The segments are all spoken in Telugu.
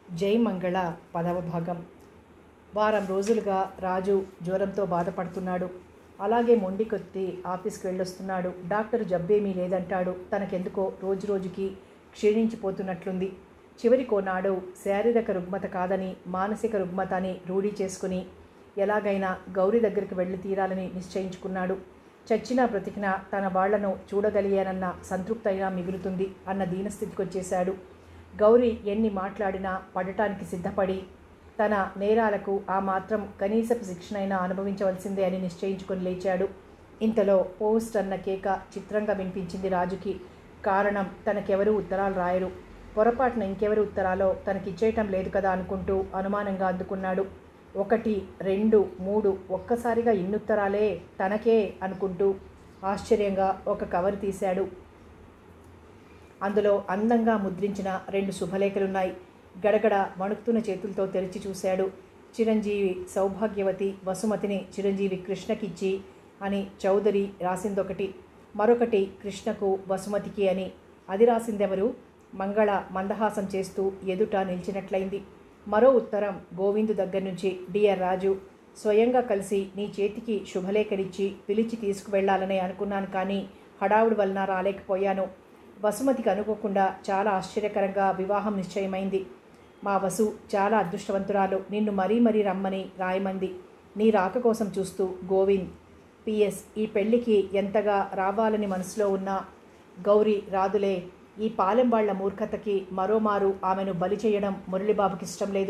జై మంగళ పదవ భాగం వారం రోజులుగా రాజు జ్వరంతో బాధపడుతున్నాడు అలాగే మొండికొత్తి ఆఫీస్కి వెళ్ళొస్తున్నాడు డాక్టర్ జబ్బేమీ లేదంటాడు తనకెందుకో రోజు రోజుకి క్షీణించిపోతున్నట్లుంది చివరికో నాడు శారీరక రుగ్మత కాదని మానసిక రుగ్మత అని రూఢీ చేసుకుని ఎలాగైనా గౌరీ దగ్గరికి వెళ్ళి తీరాలని నిశ్చయించుకున్నాడు చచ్చినా బ్రతికినా తన వాళ్లను చూడగలిగానన్న సంతృప్తైనా మిగులుతుంది అన్న దీనస్థితికి వచ్చేశాడు గౌరీ ఎన్ని మాట్లాడినా పడటానికి సిద్ధపడి తన నేరాలకు ఆ మాత్రం కనీసపు శిక్షణైనా అనుభవించవలసిందే అని నిశ్చయించుకొని లేచాడు ఇంతలో పోస్ట్ అన్న కేక చిత్రంగా వినిపించింది రాజుకి కారణం తనకెవరూ ఉత్తరాలు రాయరు పొరపాటున ఇంకెవరు ఉత్తరాలో తనకిచ్చేయటం లేదు కదా అనుకుంటూ అనుమానంగా అందుకున్నాడు ఒకటి రెండు మూడు ఒక్కసారిగా ఇన్నుత్తరాలే తనకే అనుకుంటూ ఆశ్చర్యంగా ఒక కవర్ తీశాడు అందులో అందంగా ముద్రించిన రెండు శుభలేఖలున్నాయి గడగడ వణుకుతున్న చేతులతో తెరిచి చూశాడు చిరంజీవి సౌభాగ్యవతి వసుమతిని చిరంజీవి కృష్ణకిచ్చి అని చౌదరి రాసిందొకటి మరొకటి కృష్ణకు వసుమతికి అని అది రాసిందెవరు మంగళ మందహాసం చేస్తూ ఎదుట నిలిచినట్లయింది మరో ఉత్తరం గోవిందు దగ్గర నుంచి డిఆర్ రాజు స్వయంగా కలిసి నీ చేతికి శుభలేఖనిచ్చి పిలిచి తీసుకువెళ్లాలనే అనుకున్నాను కానీ హడావుడి వలన రాలేకపోయాను వసుమతికి అనుకోకుండా చాలా ఆశ్చర్యకరంగా వివాహం నిశ్చయమైంది మా వసు చాలా అదృష్టవంతురాలు నిన్ను మరీ మరీ రమ్మని రాయమంది నీ రాక కోసం చూస్తూ గోవింద్ పిఎస్ ఈ పెళ్లికి ఎంతగా రావాలని మనసులో ఉన్న గౌరీ రాదులే ఈ పాలెం వాళ్ల మూర్ఖతకి మరోమారు ఆమెను బలి చేయడం మురళిబాబుకి ఇష్టం లేదు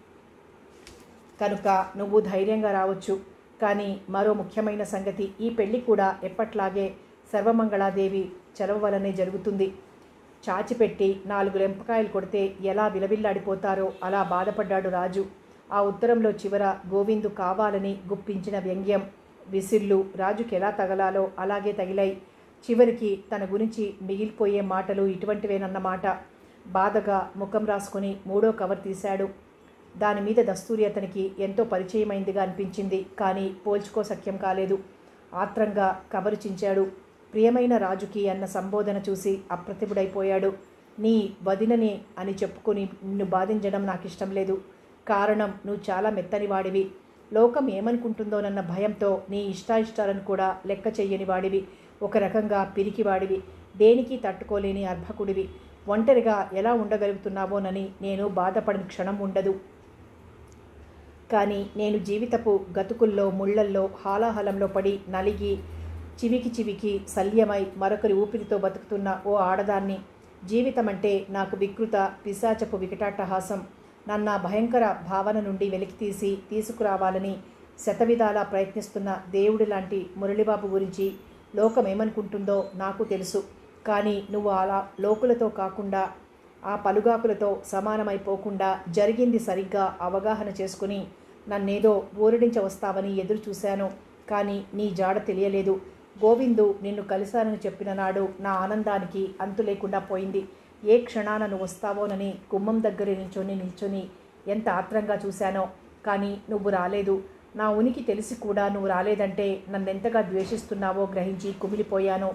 కనుక నువ్వు ధైర్యంగా రావచ్చు కానీ మరో ముఖ్యమైన సంగతి ఈ పెళ్లి కూడా ఎప్పట్లాగే సర్వమంగళాదేవి చలవ వలనే జరుగుతుంది చాచిపెట్టి నాలుగు లెంపకాయలు కొడితే ఎలా విలవిల్లాడిపోతారో అలా బాధపడ్డాడు రాజు ఆ ఉత్తరంలో చివర గోవిందు కావాలని గుప్పించిన వ్యంగ్యం విసిర్లు రాజుకి ఎలా తగలాలో అలాగే తగిలాయి చివరికి తన గురించి మిగిలిపోయే మాటలు ఇటువంటివేనన్నమాట బాధగా ముఖం రాసుకుని మూడో కవర్ తీశాడు దాని మీద దస్తూరి అతనికి ఎంతో పరిచయమైందిగా అనిపించింది కానీ పోల్చుకో సఖ్యం కాలేదు ఆత్రంగా కవరు చించాడు ప్రియమైన రాజుకి అన్న సంబోధన చూసి అప్రతిభుడైపోయాడు నీ వదినని అని చెప్పుకొని నిన్ను బాధించడం నాకు ఇష్టం లేదు కారణం నువ్వు చాలా మెత్తని వాడివి లోకం ఏమనుకుంటుందోనన్న భయంతో నీ ఇష్టాయిష్టాలను కూడా లెక్క చెయ్యని వాడివి ఒక రకంగా పిరికివాడివి దేనికి తట్టుకోలేని అర్భకుడివి ఒంటరిగా ఎలా ఉండగలుగుతున్నావోనని నేను బాధపడిన క్షణం ఉండదు కానీ నేను జీవితపు గతుకుల్లో ముళ్ళల్లో హాలాహలంలో పడి నలిగి చివికి చివికి శల్యమై మరొకరి ఊపిరితో బతుకుతున్న ఓ ఆడదాన్ని జీవితం అంటే నాకు వికృత పిశాచపు వికటాట్టహాసం నన్న భయంకర భావన నుండి వెలికితీసి తీసుకురావాలని శతవిధాలా ప్రయత్నిస్తున్న దేవుడి లాంటి మురళిబాబు గురించి లోకం ఏమనుకుంటుందో నాకు తెలుసు కానీ నువ్వు అలా లోకులతో కాకుండా ఆ పలుగాకులతో సమానమైపోకుండా జరిగింది సరిగ్గా అవగాహన చేసుకుని నన్నేదో ఊరడించ వస్తావని ఎదురు చూశాను కానీ నీ జాడ తెలియలేదు గోవిందు నిన్ను కలిశానని చెప్పిన నాడు నా ఆనందానికి అంతు లేకుండా పోయింది ఏ క్షణాన నువ్వు వస్తావోనని గుమ్మం దగ్గర నిల్చొని నిల్చొని ఎంత ఆత్రంగా చూశానో కానీ నువ్వు రాలేదు నా ఉనికి తెలిసి కూడా నువ్వు రాలేదంటే నన్నెంతగా ద్వేషిస్తున్నావో గ్రహించి కుమిలిపోయాను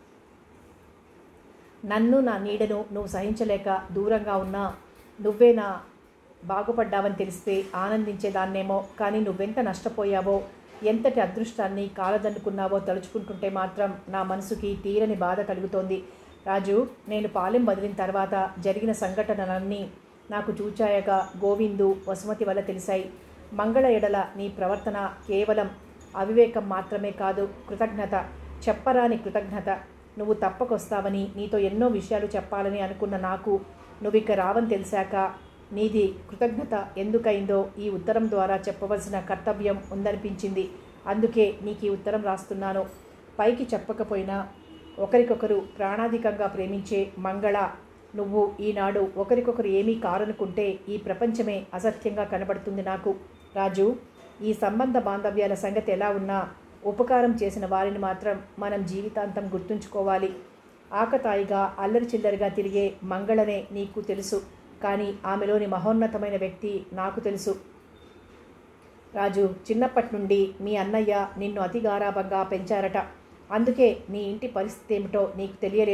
నన్ను నా నీడను నువ్వు సహించలేక దూరంగా ఉన్నా నువ్వే నా బాగుపడ్డావని తెలిస్తే ఆనందించేదాన్నేమో కానీ నువ్వెంత నష్టపోయావో ఎంతటి అదృష్టాన్ని కాలదండుకున్నావో తలుచుకుంటుంటే మాత్రం నా మనసుకి తీరని బాధ కలుగుతోంది రాజు నేను పాలెం వదిలిన తర్వాత జరిగిన సంఘటనలన్నీ నాకు చూచాయగా గోవిందు వసుమతి వల్ల తెలిసాయి మంగళ ఎడల నీ ప్రవర్తన కేవలం అవివేకం మాత్రమే కాదు కృతజ్ఞత చెప్పరాని కృతజ్ఞత నువ్వు తప్పకొస్తావని నీతో ఎన్నో విషయాలు చెప్పాలని అనుకున్న నాకు నువ్వు ఇక రావని తెలిసాక నీది కృతజ్ఞత ఎందుకైందో ఈ ఉత్తరం ద్వారా చెప్పవలసిన కర్తవ్యం ఉందనిపించింది అందుకే నీకు ఈ ఉత్తరం రాస్తున్నాను పైకి చెప్పకపోయినా ఒకరికొకరు ప్రాణాధికంగా ప్రేమించే మంగళ నువ్వు ఈనాడు ఒకరికొకరు ఏమీ కారనుకుంటే ఈ ప్రపంచమే అసత్యంగా కనబడుతుంది నాకు రాజు ఈ సంబంధ బాంధవ్యాల సంగతి ఎలా ఉన్నా ఉపకారం చేసిన వారిని మాత్రం మనం జీవితాంతం గుర్తుంచుకోవాలి ఆకతాయిగా అల్లరి చిల్లరిగా తిరిగే మంగళనే నీకు తెలుసు కానీ ఆమెలోని మహోన్నతమైన వ్యక్తి నాకు తెలుసు రాజు చిన్నప్పటి నుండి మీ అన్నయ్య నిన్ను అతి గారాభంగా పెంచారట అందుకే నీ ఇంటి పరిస్థితి ఏమిటో నీకు తెలియలేదు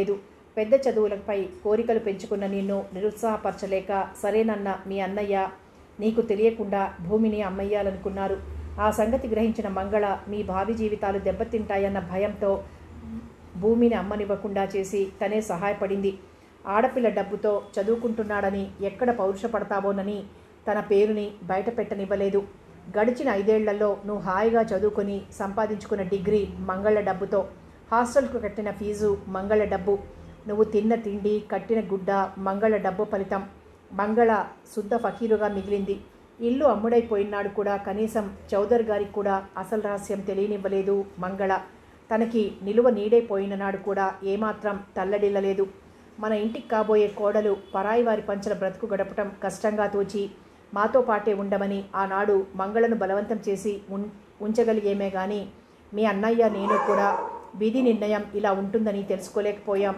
పెద్ద చదువులపై కోరికలు పెంచుకున్న నిన్ను నిరుత్సాహపరచలేక సరేనన్న మీ అన్నయ్య నీకు తెలియకుండా భూమిని అమ్మయ్యాలనుకున్నారు ఆ సంగతి గ్రహించిన మంగళ మీ భావి జీవితాలు దెబ్బతింటాయన్న భయంతో భూమిని అమ్మనివ్వకుండా చేసి తనే సహాయపడింది ఆడపిల్ల డబ్బుతో చదువుకుంటున్నాడని ఎక్కడ పౌరుషపడతావోనని తన పేరుని బయట పెట్టనివ్వలేదు గడిచిన ఐదేళ్లలో నువ్వు హాయిగా చదువుకొని సంపాదించుకున్న డిగ్రీ మంగళ డబ్బుతో హాస్టల్కు కట్టిన ఫీజు మంగళ డబ్బు నువ్వు తిన్న తిండి కట్టిన గుడ్డ మంగళ డబ్బు ఫలితం మంగళ శుద్ధ ఫకీరుగా మిగిలింది ఇల్లు అమ్ముడైపోయినాడు కూడా కనీసం చౌదర్ గారికి కూడా అసలు రహస్యం తెలియనివ్వలేదు మంగళ తనకి నిలువ నీడైపోయిన నాడు కూడా ఏమాత్రం తల్లడిల్లలేదు మన ఇంటికి కాబోయే కోడలు పరాయి వారి పంచల బ్రతుకు గడపటం కష్టంగా తోచి మాతో పాటే ఉండమని ఆనాడు మంగళను బలవంతం చేసి ఉన్ ఉంచగలిగేమే గాని మీ అన్నయ్య నేను కూడా విధి నిర్ణయం ఇలా ఉంటుందని తెలుసుకోలేకపోయాం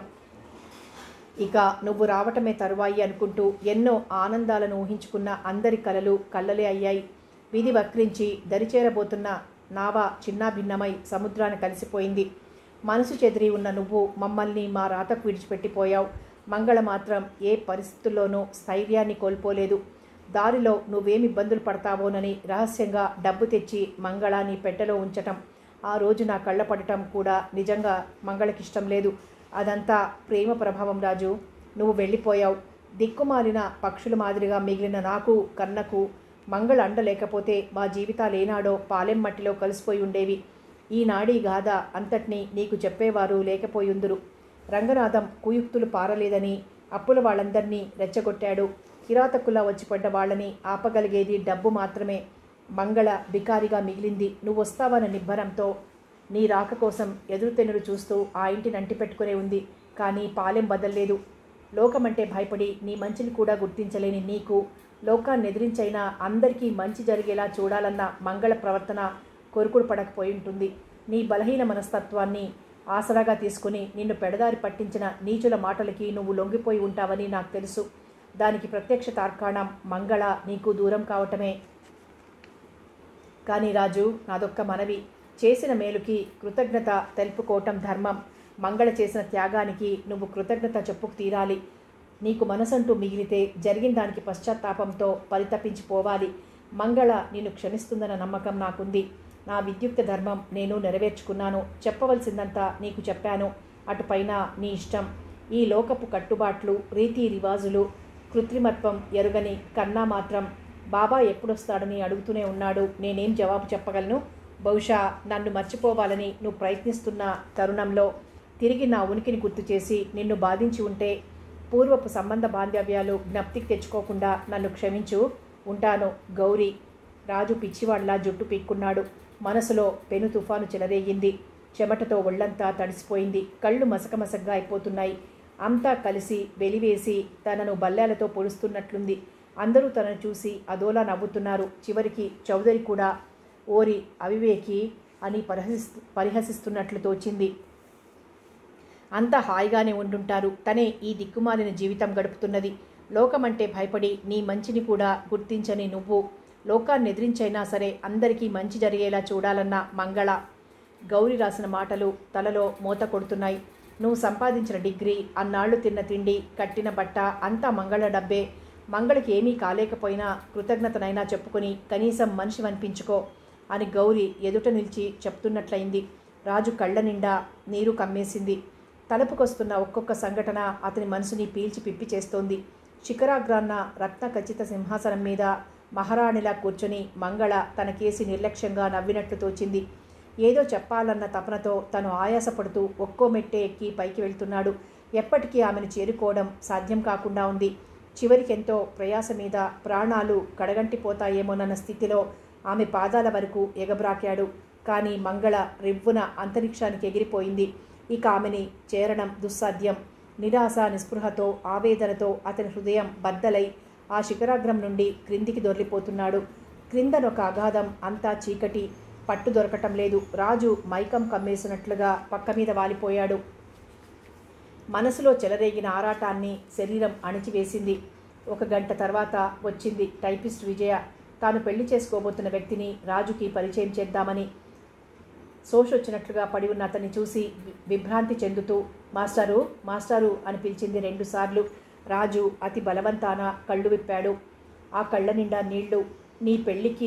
ఇక నువ్వు రావటమే తరువాయి అనుకుంటూ ఎన్నో ఆనందాలను ఊహించుకున్న అందరి కలలు కళ్ళలే అయ్యాయి విధి వక్రించి దరిచేరబోతున్న నావ చిన్నాభిన్నమై సముద్రాన్ని కలిసిపోయింది మనసు చెదిరి ఉన్న నువ్వు మమ్మల్ని మా రాతకు విడిచిపెట్టిపోయావు మంగళ మాత్రం ఏ పరిస్థితుల్లోనూ స్థైర్యాన్ని కోల్పోలేదు దారిలో నువ్వేం ఇబ్బందులు పడతావోనని రహస్యంగా డబ్బు తెచ్చి మంగళాన్ని పెట్టెలో ఉంచటం ఆ రోజు నా కళ్ళ పడటం కూడా నిజంగా మంగళకిష్టం లేదు అదంతా ప్రేమ ప్రభావం రాజు నువ్వు వెళ్ళిపోయావు దిక్కుమాలిన పక్షుల మాదిరిగా మిగిలిన నాకు కన్నకు మంగళ అండ లేకపోతే మా జీవితాలు ఏనాడో పాలెం మట్టిలో కలిసిపోయి ఉండేవి ఈనాడీ గాథ అంతటినీ నీకు చెప్పేవారు లేకపోయుందురు రంగనాథం కుయుక్తులు పారలేదని అప్పుల వాళ్ళందరినీ రెచ్చగొట్టాడు కిరాతకుల్లా వచ్చి పడ్డ వాళ్ళని ఆపగలిగేది డబ్బు మాత్రమే మంగళ బికారిగా మిగిలింది నువ్వు వస్తావన్న నిబ్బరంతో నీ రాక కోసం ఎదురుతెన్నులు చూస్తూ ఆ ఇంటిని అంటి పెట్టుకునే ఉంది కానీ పాలెం బదల్లేదు లోకమంటే భయపడి నీ మంచిని కూడా గుర్తించలేని నీకు లోకాన్ని ఎదిరించైనా అందరికీ మంచి జరిగేలా చూడాలన్న మంగళ ప్రవర్తన కొరుకుడు పడకపోయి ఉంటుంది నీ బలహీన మనస్తత్వాన్ని ఆసరాగా తీసుకుని నిన్ను పెడదారి పట్టించిన నీచుల మాటలకి నువ్వు లొంగిపోయి ఉంటావని నాకు తెలుసు దానికి ప్రత్యక్ష తార్కాణం మంగళ నీకు దూరం కావటమే కానీ రాజు నాదొక్క మనవి చేసిన మేలుకి కృతజ్ఞత తెలుపుకోవటం ధర్మం మంగళ చేసిన త్యాగానికి నువ్వు కృతజ్ఞత చెప్పుకు తీరాలి నీకు మనసంటూ మిగిలితే జరిగిన దానికి పశ్చాత్తాపంతో పరితపించిపోవాలి మంగళ నిన్ను క్షమిస్తుందన్న నమ్మకం నాకుంది నా విద్యుక్త ధర్మం నేను నెరవేర్చుకున్నాను చెప్పవలసిందంతా నీకు చెప్పాను అటుపైన నీ ఇష్టం ఈ లోకపు కట్టుబాట్లు రీతి రివాజులు కృత్రిమత్వం ఎరుగని కన్నా మాత్రం బాబా ఎప్పుడొస్తాడని అడుగుతూనే ఉన్నాడు నేనేం జవాబు చెప్పగలను బహుశా నన్ను మర్చిపోవాలని నువ్వు ప్రయత్నిస్తున్న తరుణంలో తిరిగి నా ఉనికిని గుర్తు చేసి నిన్ను బాధించి ఉంటే పూర్వపు సంబంధ బాంధవ్యాలు జ్ఞప్తికి తెచ్చుకోకుండా నన్ను క్షమించు ఉంటాను గౌరీ రాజు పిచ్చివాళ్లా జుట్టు పీక్కున్నాడు మనసులో పెను తుఫాను చెలరేగింది చెమటతో ఒళ్ళంతా తడిసిపోయింది కళ్ళు మసకమసగ్గా అయిపోతున్నాయి అంతా కలిసి వెలివేసి తనను బల్లాలతో పొడుస్తున్నట్లుంది అందరూ తనను చూసి అదోలా నవ్వుతున్నారు చివరికి చౌదరి కూడా ఓరి అవివేకి అని పరిహసిస్తు పరిహసిస్తున్నట్లు తోచింది అంతా హాయిగానే ఉండుంటారు తనే ఈ దిక్కుమాలిన జీవితం గడుపుతున్నది లోకమంటే భయపడి నీ మంచిని కూడా గుర్తించని నువ్వు లోకాన్ని ఎదిరించైనా సరే అందరికీ మంచి జరిగేలా చూడాలన్న మంగళ గౌరి రాసిన మాటలు తలలో మూత కొడుతున్నాయి నువ్వు సంపాదించిన డిగ్రీ అన్నాళ్ళు తిన్న తిండి కట్టిన బట్ట అంతా మంగళ డబ్బే మంగళకి ఏమీ కాలేకపోయినా కృతజ్ఞతనైనా చెప్పుకొని కనీసం మనిషి అనిపించుకో అని గౌరి ఎదుట నిలిచి చెప్తున్నట్లయింది రాజు కళ్ళ నిండా నీరు కమ్మేసింది తలుపుకొస్తున్న ఒక్కొక్క సంఘటన అతని మనసుని పీల్చి పిప్పి చేస్తోంది శిఖరాగ్రాన్న రత్న ఖచ్చిత సింహాసనం మీద మహారాణిలా కూర్చొని మంగళ తన కేసి నిర్లక్ష్యంగా నవ్వినట్లు తోచింది ఏదో చెప్పాలన్న తపనతో తను ఆయాసపడుతూ ఒక్కో మెట్టే ఎక్కి పైకి వెళ్తున్నాడు ఎప్పటికీ ఆమెను చేరుకోవడం సాధ్యం కాకుండా ఉంది చివరికెంతో ప్రయాస మీద ప్రాణాలు కడగంటిపోతాయేమోనన్న స్థితిలో ఆమె పాదాల వరకు ఎగబ్రాకాడు కానీ మంగళ రివ్వున అంతరిక్షానికి ఎగిరిపోయింది ఇక ఆమెని చేరడం దుస్సాధ్యం నిరాశ నిస్పృహతో ఆవేదనతో అతని హృదయం బద్దలై ఆ శిఖరాగ్రం నుండి క్రిందికి దొర్లిపోతున్నాడు క్రిందనొక అగాధం అంతా చీకటి పట్టు దొరకటం లేదు రాజు మైకం కమ్మేసినట్లుగా పక్క మీద వాలిపోయాడు మనసులో చెలరేగిన ఆరాటాన్ని శరీరం అణిచివేసింది ఒక గంట తర్వాత వచ్చింది టైపిస్ట్ విజయ తాను పెళ్లి చేసుకోబోతున్న వ్యక్తిని రాజుకి పరిచయం చేద్దామని శోషొచ్చినట్లుగా పడి ఉన్న అతన్ని చూసి వి- విభ్రాంతి చెందుతూ మాస్టారు మాస్టారు అని పిలిచింది రెండుసార్లు రాజు అతి బలవంతాన కళ్ళు విప్పాడు ఆ కళ్ళ నిండా నీళ్లు నీ పెళ్ళికి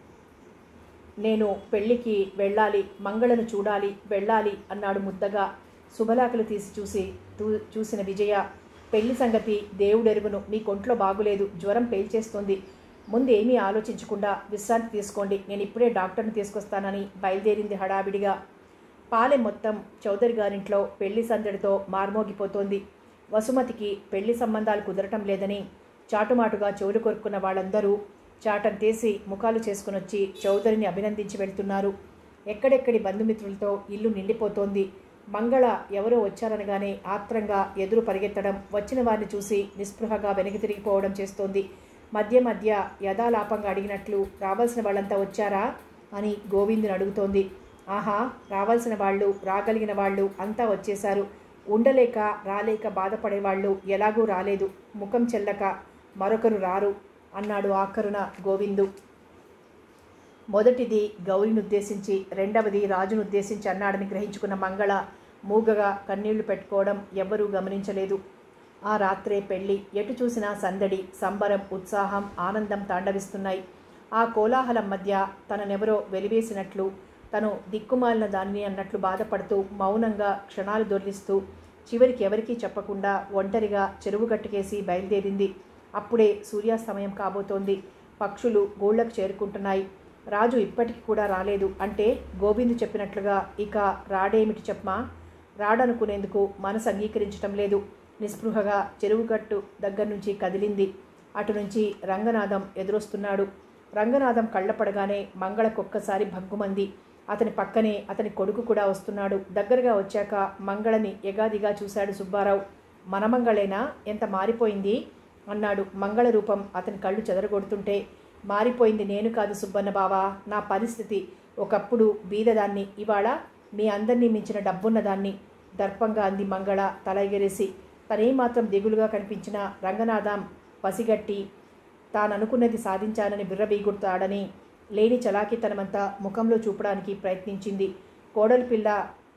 నేను పెళ్ళికి వెళ్ళాలి మంగళను చూడాలి వెళ్ళాలి అన్నాడు ముద్దగా శుభలాకలు తీసి చూసి తూ- చూసిన విజయ పెళ్లి సంగతి దేవుడెరుగును మీ కొంట్లో బాగులేదు జ్వరం పేల్చేస్తుంది ముందు ఏమీ ఆలోచించకుండా విశ్రాంతి తీసుకోండి నేను ఇప్పుడే డాక్టర్ని తీసుకొస్తానని బయలుదేరింది హడావిడిగా పాలెం మొత్తం చౌదరి గారింట్లో పెళ్లి సందడితో మార్మోగిపోతోంది వసుమతికి పెళ్లి సంబంధాలు కుదరటం లేదని చాటుమాటుగా చెవులు కొరుక్కున్న వాళ్ళందరూ చాటం తీసి ముఖాలు చేసుకునొచ్చి చౌదరిని అభినందించి వెళ్తున్నారు ఎక్కడెక్కడి బంధుమిత్రులతో ఇల్లు నిండిపోతోంది మంగళ ఎవరో వచ్చారనగానే ఆత్రంగా ఎదురు పరిగెత్తడం వచ్చిన వారిని చూసి నిస్పృహగా వెనక్కి తిరిగిపోవడం చేస్తోంది మధ్య మధ్య యథాలాపంగా అడిగినట్లు రావాల్సిన వాళ్ళంతా వచ్చారా అని గోవిందుని అడుగుతోంది ఆహా రావాల్సిన వాళ్ళు రాగలిగిన వాళ్ళు అంతా వచ్చేశారు ఉండలేక రాలేక బాధపడేవాళ్ళు ఎలాగూ రాలేదు ముఖం చెల్లక మరొకరు రారు అన్నాడు ఆఖరున గోవిందు మొదటిది గౌరిని ఉద్దేశించి రెండవది రాజును ఉద్దేశించి అన్నాడని గ్రహించుకున్న మంగళ మూగగా కన్నీళ్లు పెట్టుకోవడం ఎవ్వరూ గమనించలేదు ఆ రాత్రే పెళ్లి ఎటు చూసినా సందడి సంబరం ఉత్సాహం ఆనందం తాండవిస్తున్నాయి ఆ కోలాహలం మధ్య తననెవరో వెలివేసినట్లు తను దిక్కుమాలిన దాన్ని అన్నట్లు బాధపడుతూ మౌనంగా క్షణాలు దొర్లిస్తూ చివరికి ఎవరికీ చెప్పకుండా ఒంటరిగా చెరువు గట్టుకేసి బయలుదేరింది అప్పుడే సూర్యాస్తమయం కాబోతోంది పక్షులు గూళ్ళకు చేరుకుంటున్నాయి రాజు ఇప్పటికి కూడా రాలేదు అంటే గోవిందు చెప్పినట్లుగా ఇక రాడేమిటి చెప్పమా రాడనుకునేందుకు మనసు అంగీకరించటం లేదు నిస్పృహగా చెరువుగట్టు దగ్గర నుంచి కదిలింది అటు నుంచి రంగనాథం ఎదురొస్తున్నాడు రంగనాథం కళ్ళపడగానే మంగళకొక్కసారి భగ్గుమంది అతని పక్కనే అతని కొడుకు కూడా వస్తున్నాడు దగ్గరగా వచ్చాక మంగళని ఎగాదిగా చూశాడు సుబ్బారావు మన మంగళేనా ఎంత మారిపోయింది అన్నాడు మంగళ రూపం అతని కళ్ళు చెదరగొడుతుంటే మారిపోయింది నేను కాదు సుబ్బన్న బావా నా పరిస్థితి ఒకప్పుడు బీదదాన్ని ఇవాళ మీ అందరినీ మించిన డబ్బున్నదాన్ని దర్పంగా అంది మంగళ తల ఎగరేసి తనేమాత్రం దిగులుగా కనిపించిన రంగనాథం పసిగట్టి తాననుకున్నది సాధించానని బిర్రబీగుడతాడని లేని చలాకితనమంతా ముఖంలో చూపడానికి ప్రయత్నించింది కోడలి పిల్ల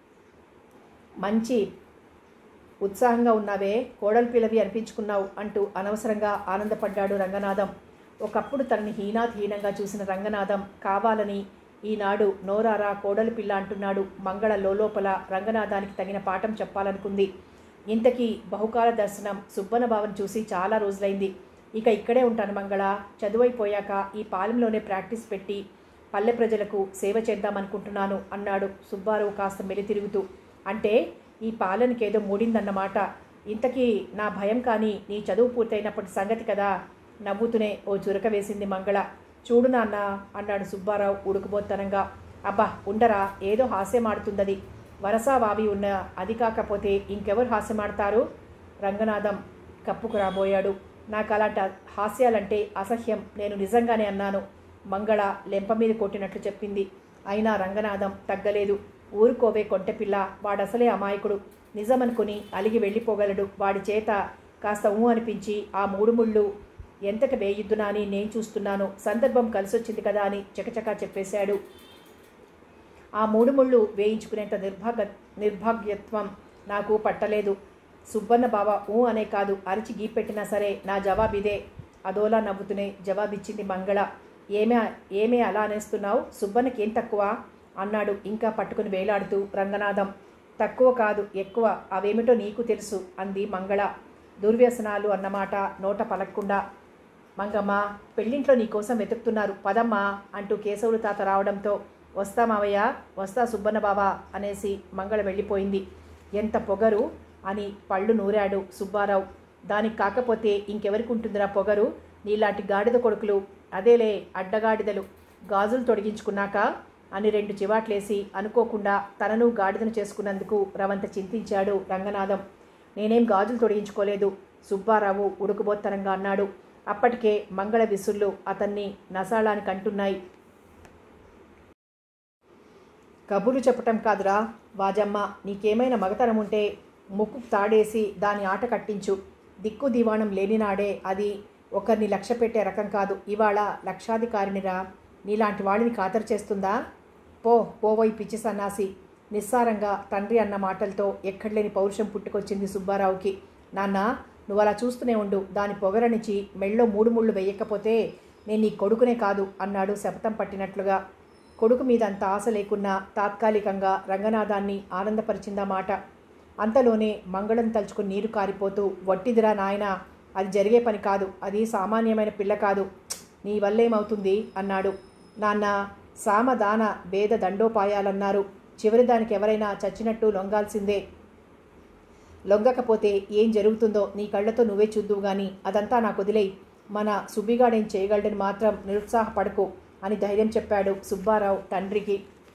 మంచి ఉత్సాహంగా ఉన్నావే కోడలి పిల్లవి అనిపించుకున్నావు అంటూ అనవసరంగా ఆనందపడ్డాడు రంగనాథం ఒకప్పుడు తనని హీనాధీనంగా చూసిన రంగనాథం కావాలని ఈనాడు నోరారా కోడలి పిల్ల అంటున్నాడు మంగళ లోలోపల రంగనాథానికి తగిన పాఠం చెప్పాలనుకుంది ఇంతకీ బహుకాల దర్శనం సుబ్బన బావను చూసి చాలా రోజులైంది ఇక ఇక్కడే ఉంటాను మంగళ చదువైపోయాక ఈ పాలెంలోనే ప్రాక్టీస్ పెట్టి పల్లె ప్రజలకు సేవ చేద్దామనుకుంటున్నాను అన్నాడు సుబ్బారావు కాస్త మెలితిరుగుతూ అంటే ఈ పాలనకేదో మూడిందన్నమాట ఇంతకీ నా భయం కానీ నీ చదువు పూర్తయినప్పటి సంగతి కదా నవ్వుతూనే ఓ చురక వేసింది మంగళ చూడు నాన్న అన్నాడు సుబ్బారావు ఉడుకుబోత్తనంగా అబ్బా ఉండరా ఏదో హాస్యమాడుతుందది వరసా వావి ఉన్న అది కాకపోతే ఇంకెవరు హాస్యమాడతారు రంగనాథం కప్పుకు రాబోయాడు నాకు అలాంటి హాస్యాలంటే అసహ్యం నేను నిజంగానే అన్నాను మంగళ లెంప మీద కొట్టినట్లు చెప్పింది అయినా రంగనాథం తగ్గలేదు ఊరుకోవే కొంటెపిల్ల వాడసలే అమాయకుడు నిజమనుకుని అలిగి వెళ్ళిపోగలడు వాడి చేత కాస్త ఊ అనిపించి ఆ మూడు ముళ్ళు ఎంతట వేయిద్దునా అని నేను చూస్తున్నాను సందర్భం కలిసొచ్చింది కదా అని చకచకా చెప్పేశాడు ఆ మూడు ముళ్ళు వేయించుకునేంత నిర్భాగ నిర్భాగ్యత్వం నాకు పట్టలేదు సుబ్బన్న బావ ఊ అనే కాదు అరిచి గీపెట్టినా సరే నా జవాబిదే అదోలా నవ్వుతూనే జవాబిచ్చింది మంగళ ఏమే ఏమే అలా అనేస్తున్నావు సుబ్బన్నకి ఏం తక్కువ అన్నాడు ఇంకా పట్టుకుని వేలాడుతూ రంగనాథం తక్కువ కాదు ఎక్కువ అవేమిటో నీకు తెలుసు అంది మంగళ దుర్వ్యసనాలు అన్నమాట నోట పలక్కుండా మంగమ్మ పెళ్ళింట్లో నీకోసం వెతుకుతున్నారు పదమ్మా అంటూ కేశవులు తాత రావడంతో వస్తా మావయ్య వస్తా సుబ్బన్న బావా అనేసి మంగళ వెళ్ళిపోయింది ఎంత పొగరు అని పళ్ళు నూరాడు సుబ్బారావు దానికి కాకపోతే ఇంకెవరికి ఉంటుందిరా పొగరు నీలాంటి గాడిద కొడుకులు అదేలే అడ్డగాడిదలు గాజులు తొడిగించుకున్నాక అని రెండు చివాట్లేసి అనుకోకుండా తనను గాడిదను చేసుకున్నందుకు రవంత చింతించాడు రంగనాథం నేనేం గాజులు తొడిగించుకోలేదు సుబ్బారావు ఉడుకుబోత్తనంగా అన్నాడు అప్పటికే మంగళ విసుళ్ళు అతన్ని నసాళానికి అంటున్నాయి కబుర్లు చెప్పటం కాదురా వాజమ్మ నీకేమైనా మగతనం ఉంటే ముక్కు తాడేసి దాని ఆట కట్టించు దిక్కు దివాణం లేనినాడే అది ఒకరిని లక్ష్య పెట్టే రకం కాదు ఇవాళ లక్షాధికారినిరా నీలాంటి వాడిని ఖాతరు చేస్తుందా పో పోవోయ్ పిచ్చి సన్నాసి నిస్సారంగా తండ్రి అన్న మాటలతో ఎక్కడలేని పౌరుషం పుట్టుకొచ్చింది సుబ్బారావుకి నాన్న నువ్వు అలా చూస్తూనే ఉండు దాని పొగరనిచి మెళ్ళో మూడు ముళ్ళు వేయకపోతే నేను నీ కొడుకునే కాదు అన్నాడు శపథం పట్టినట్లుగా కొడుకు మీద అంత ఆశ లేకున్నా తాత్కాలికంగా రంగనాథాన్ని ఆనందపరిచిందా మాట అంతలోనే మంగళం తలుచుకుని నీరు కారిపోతూ వట్టిదిరా నాయన అది జరిగే పని కాదు అది సామాన్యమైన పిల్ల కాదు నీ వల్లేమవుతుంది అన్నాడు నాన్న సామదాన భేద దండోపాయాలన్నారు చివరి దానికి ఎవరైనా చచ్చినట్టు లొంగాల్సిందే లొంగకపోతే ఏం జరుగుతుందో నీ కళ్ళతో నువ్వే చూద్దువు గాని అదంతా నాకు వదిలేయి మన సుబ్బిగాడేం చేయగలడని మాత్రం నిరుత్సాహపడకు అని ధైర్యం చెప్పాడు సుబ్బారావు తండ్రికి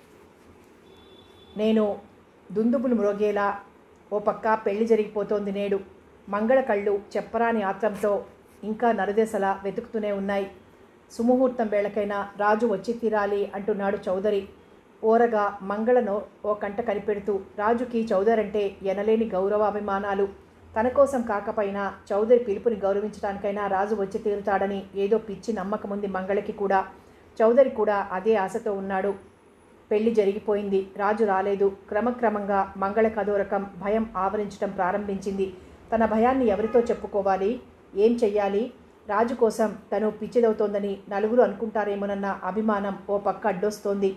నేను దుందుబులు మ్రోగేలా ఓ పక్క పెళ్లి జరిగిపోతోంది నేడు మంగళ కళ్ళు చెప్పరాని ఆత్రంతో ఇంకా నరదేశలా వెతుకుతూనే ఉన్నాయి సుముహూర్తం వేళకైనా రాజు వచ్చి తీరాలి అంటున్నాడు చౌదరి ఓరగా మంగళను ఓ కంట కనిపెడుతూ రాజుకి చౌదరంటే ఎనలేని గౌరవాభిమానాలు తన కోసం కాకపోయినా చౌదరి పిలుపుని గౌరవించడానికైనా రాజు వచ్చి తీరుతాడని ఏదో పిచ్చి నమ్మకముంది మంగళకి కూడా చౌదరి కూడా అదే ఆశతో ఉన్నాడు పెళ్లి జరిగిపోయింది రాజు రాలేదు క్రమక్రమంగా మంగళ కదోరకం భయం ఆవరించడం ప్రారంభించింది తన భయాన్ని ఎవరితో చెప్పుకోవాలి ఏం చెయ్యాలి రాజు కోసం తను పిచ్చిదవుతోందని నలుగురు అనుకుంటారేమోనన్న అభిమానం ఓ పక్క అడ్డొస్తోంది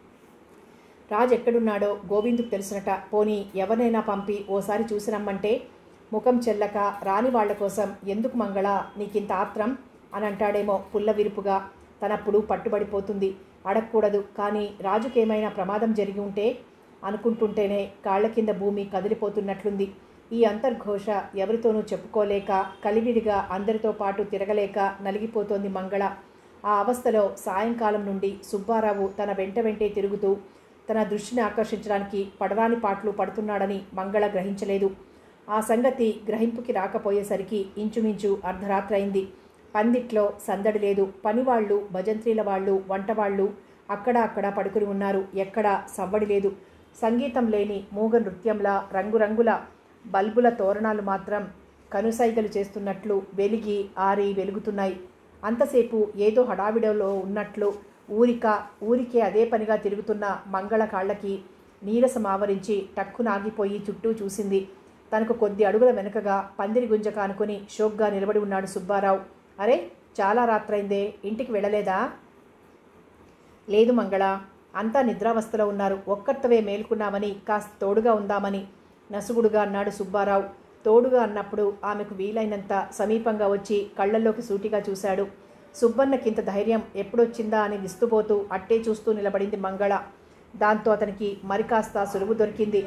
రాజు ఎక్కడున్నాడో గోవిందుకు తెలిసినట పోనీ ఎవరినైనా పంపి ఓసారి చూసి రమ్మంటే ముఖం చెల్లక రాని వాళ్ల కోసం ఎందుకు మంగళ నీకింత ఆత్రం అని అంటాడేమో పుల్ల విరుపుగా తనప్పుడు పట్టుబడిపోతుంది అడగకూడదు కానీ రాజుకేమైనా ప్రమాదం జరిగి ఉంటే అనుకుంటుంటేనే కాళ్ల కింద భూమి కదిలిపోతున్నట్లుంది ఈ అంతర్ఘోష ఎవరితోనూ చెప్పుకోలేక కలివిడిగా అందరితో పాటు తిరగలేక నలిగిపోతోంది మంగళ ఆ అవస్థలో సాయంకాలం నుండి సుబ్బారావు తన వెంట వెంటే తిరుగుతూ తన దృష్టిని ఆకర్షించడానికి పడరాని పాటలు పడుతున్నాడని మంగళ గ్రహించలేదు ఆ సంగతి గ్రహింపుకి రాకపోయేసరికి ఇంచుమించు అర్ధరాత్రైంది పందిట్లో సందడి లేదు పనివాళ్ళు భజంత్రీల వాళ్ళు వంటవాళ్ళు అక్కడ అక్కడ పడుకుని ఉన్నారు ఎక్కడా సవ్వడి లేదు సంగీతం లేని మూగ నృత్యంలా రంగురంగుల బల్బుల తోరణాలు మాత్రం కనుసైగలు చేస్తున్నట్లు వెలిగి ఆరి వెలుగుతున్నాయి అంతసేపు ఏదో హడావిడలో ఉన్నట్లు ఊరిక ఊరికే అదే పనిగా తిరుగుతున్న మంగళ కాళ్ళకి నీరసం ఆవరించి టక్కునాగిపోయి చుట్టూ చూసింది తనకు కొద్ది అడుగుల వెనుకగా పందిరి గుంజ కానుకొని షోక్గా నిలబడి ఉన్నాడు సుబ్బారావు అరే చాలా రాత్రైందే ఇంటికి వెళ్ళలేదా లేదు మంగళ అంతా నిద్రావస్థలో ఉన్నారు ఒక్కర్తవే మేల్కున్నామని కాస్త తోడుగా ఉందామని నసుగుడుగా అన్నాడు సుబ్బారావు తోడుగా అన్నప్పుడు ఆమెకు వీలైనంత సమీపంగా వచ్చి కళ్ళల్లోకి సూటిగా చూశాడు సుబ్బన్నకింత ధైర్యం ఎప్పుడొచ్చిందా అని విస్తుపోతూ అట్టే చూస్తూ నిలబడింది మంగళ దాంతో అతనికి మరి కాస్త సులువు దొరికింది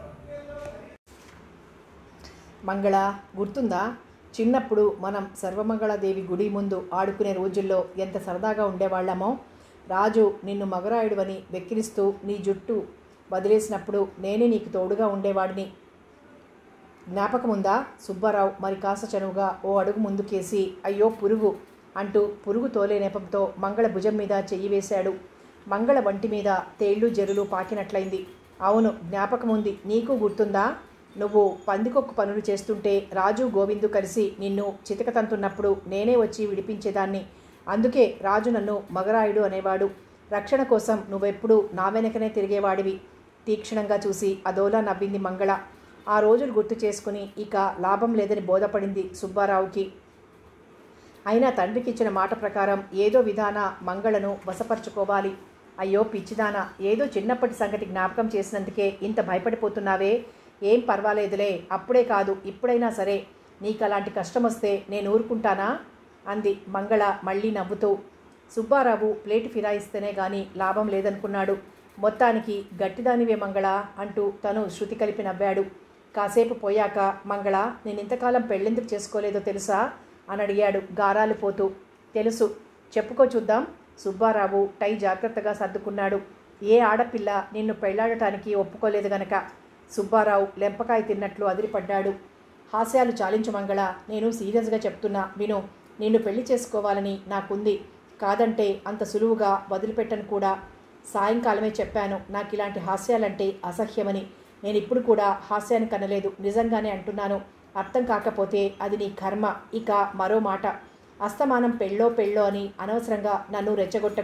మంగళ గుర్తుందా చిన్నప్పుడు మనం సర్వమంగళాదేవి గుడి ముందు ఆడుకునే రోజుల్లో ఎంత సరదాగా ఉండేవాళ్ళమో రాజు నిన్ను మగరాయుడువని వెక్కిరిస్తూ నీ జుట్టు వదిలేసినప్పుడు నేనే నీకు తోడుగా ఉండేవాడిని జ్ఞాపకముందా సుబ్బారావు మరి కాస్త చనువుగా ఓ అడుగు ముందుకేసి అయ్యో పురుగు అంటూ పురుగు తోలే నెపంతో మంగళ భుజం మీద చెయ్యి వేశాడు మంగళ వంటి మీద తేళ్లు జరులు పాకినట్లయింది అవును జ్ఞాపకముంది నీకు గుర్తుందా నువ్వు పందికొక్కు పనులు చేస్తుంటే రాజు గోవిందు కలిసి నిన్ను చితకతంతున్నప్పుడు నేనే వచ్చి విడిపించేదాన్ని అందుకే రాజు నన్ను మగరాయుడు అనేవాడు రక్షణ కోసం నువ్వెప్పుడు నా వెనకనే తిరిగేవాడివి తీక్షణంగా చూసి అదోలా నవ్వింది మంగళ ఆ రోజులు గుర్తు చేసుకుని ఇక లాభం లేదని బోధపడింది సుబ్బారావుకి అయినా తండ్రికి ఇచ్చిన మాట ప్రకారం ఏదో విధాన మంగళను వశపరుచుకోవాలి అయ్యో పిచ్చిదానా ఏదో చిన్నప్పటి సంగతి జ్ఞాపకం చేసినందుకే ఇంత భయపడిపోతున్నావే ఏం పర్వాలేదులే అప్పుడే కాదు ఇప్పుడైనా సరే నీకు అలాంటి కష్టం వస్తే నేను ఊరుకుంటానా అంది మంగళ మళ్ళీ నవ్వుతూ సుబ్బారావు ప్లేటు ఫిరాయిస్తేనే గాని లాభం లేదనుకున్నాడు మొత్తానికి గట్టిదానివే మంగళ అంటూ తను శృతి కలిపి నవ్వాడు కాసేపు పోయాక మంగళ నేను ఇంతకాలం పెళ్ళెందుకు చేసుకోలేదో తెలుసా అని అడిగాడు గారాలు పోతూ తెలుసు చెప్పుకో చూద్దాం సుబ్బారావు టై జాగ్రత్తగా సర్దుకున్నాడు ఏ ఆడపిల్ల నిన్ను పెళ్లాడటానికి ఒప్పుకోలేదు గనక సుబ్బారావు లెంపకాయ తిన్నట్లు అదిరిపడ్డాడు హాస్యాలు చాలించు మంగళ నేను సీరియస్గా చెప్తున్నా విను నిన్ను పెళ్లి చేసుకోవాలని నాకుంది కాదంటే అంత సులువుగా వదిలిపెట్టను కూడా సాయంకాలమే చెప్పాను నాకు ఇలాంటి హాస్యాలంటే అసహ్యమని నేను ఇప్పుడు కూడా హాస్యాన్ని కనలేదు నిజంగానే అంటున్నాను అర్థం కాకపోతే అది నీ కర్మ ఇక మరో మాట అస్తమానం పెళ్ళో పెళ్ళో అని అనవసరంగా నన్ను రెచ్చగొట్టకు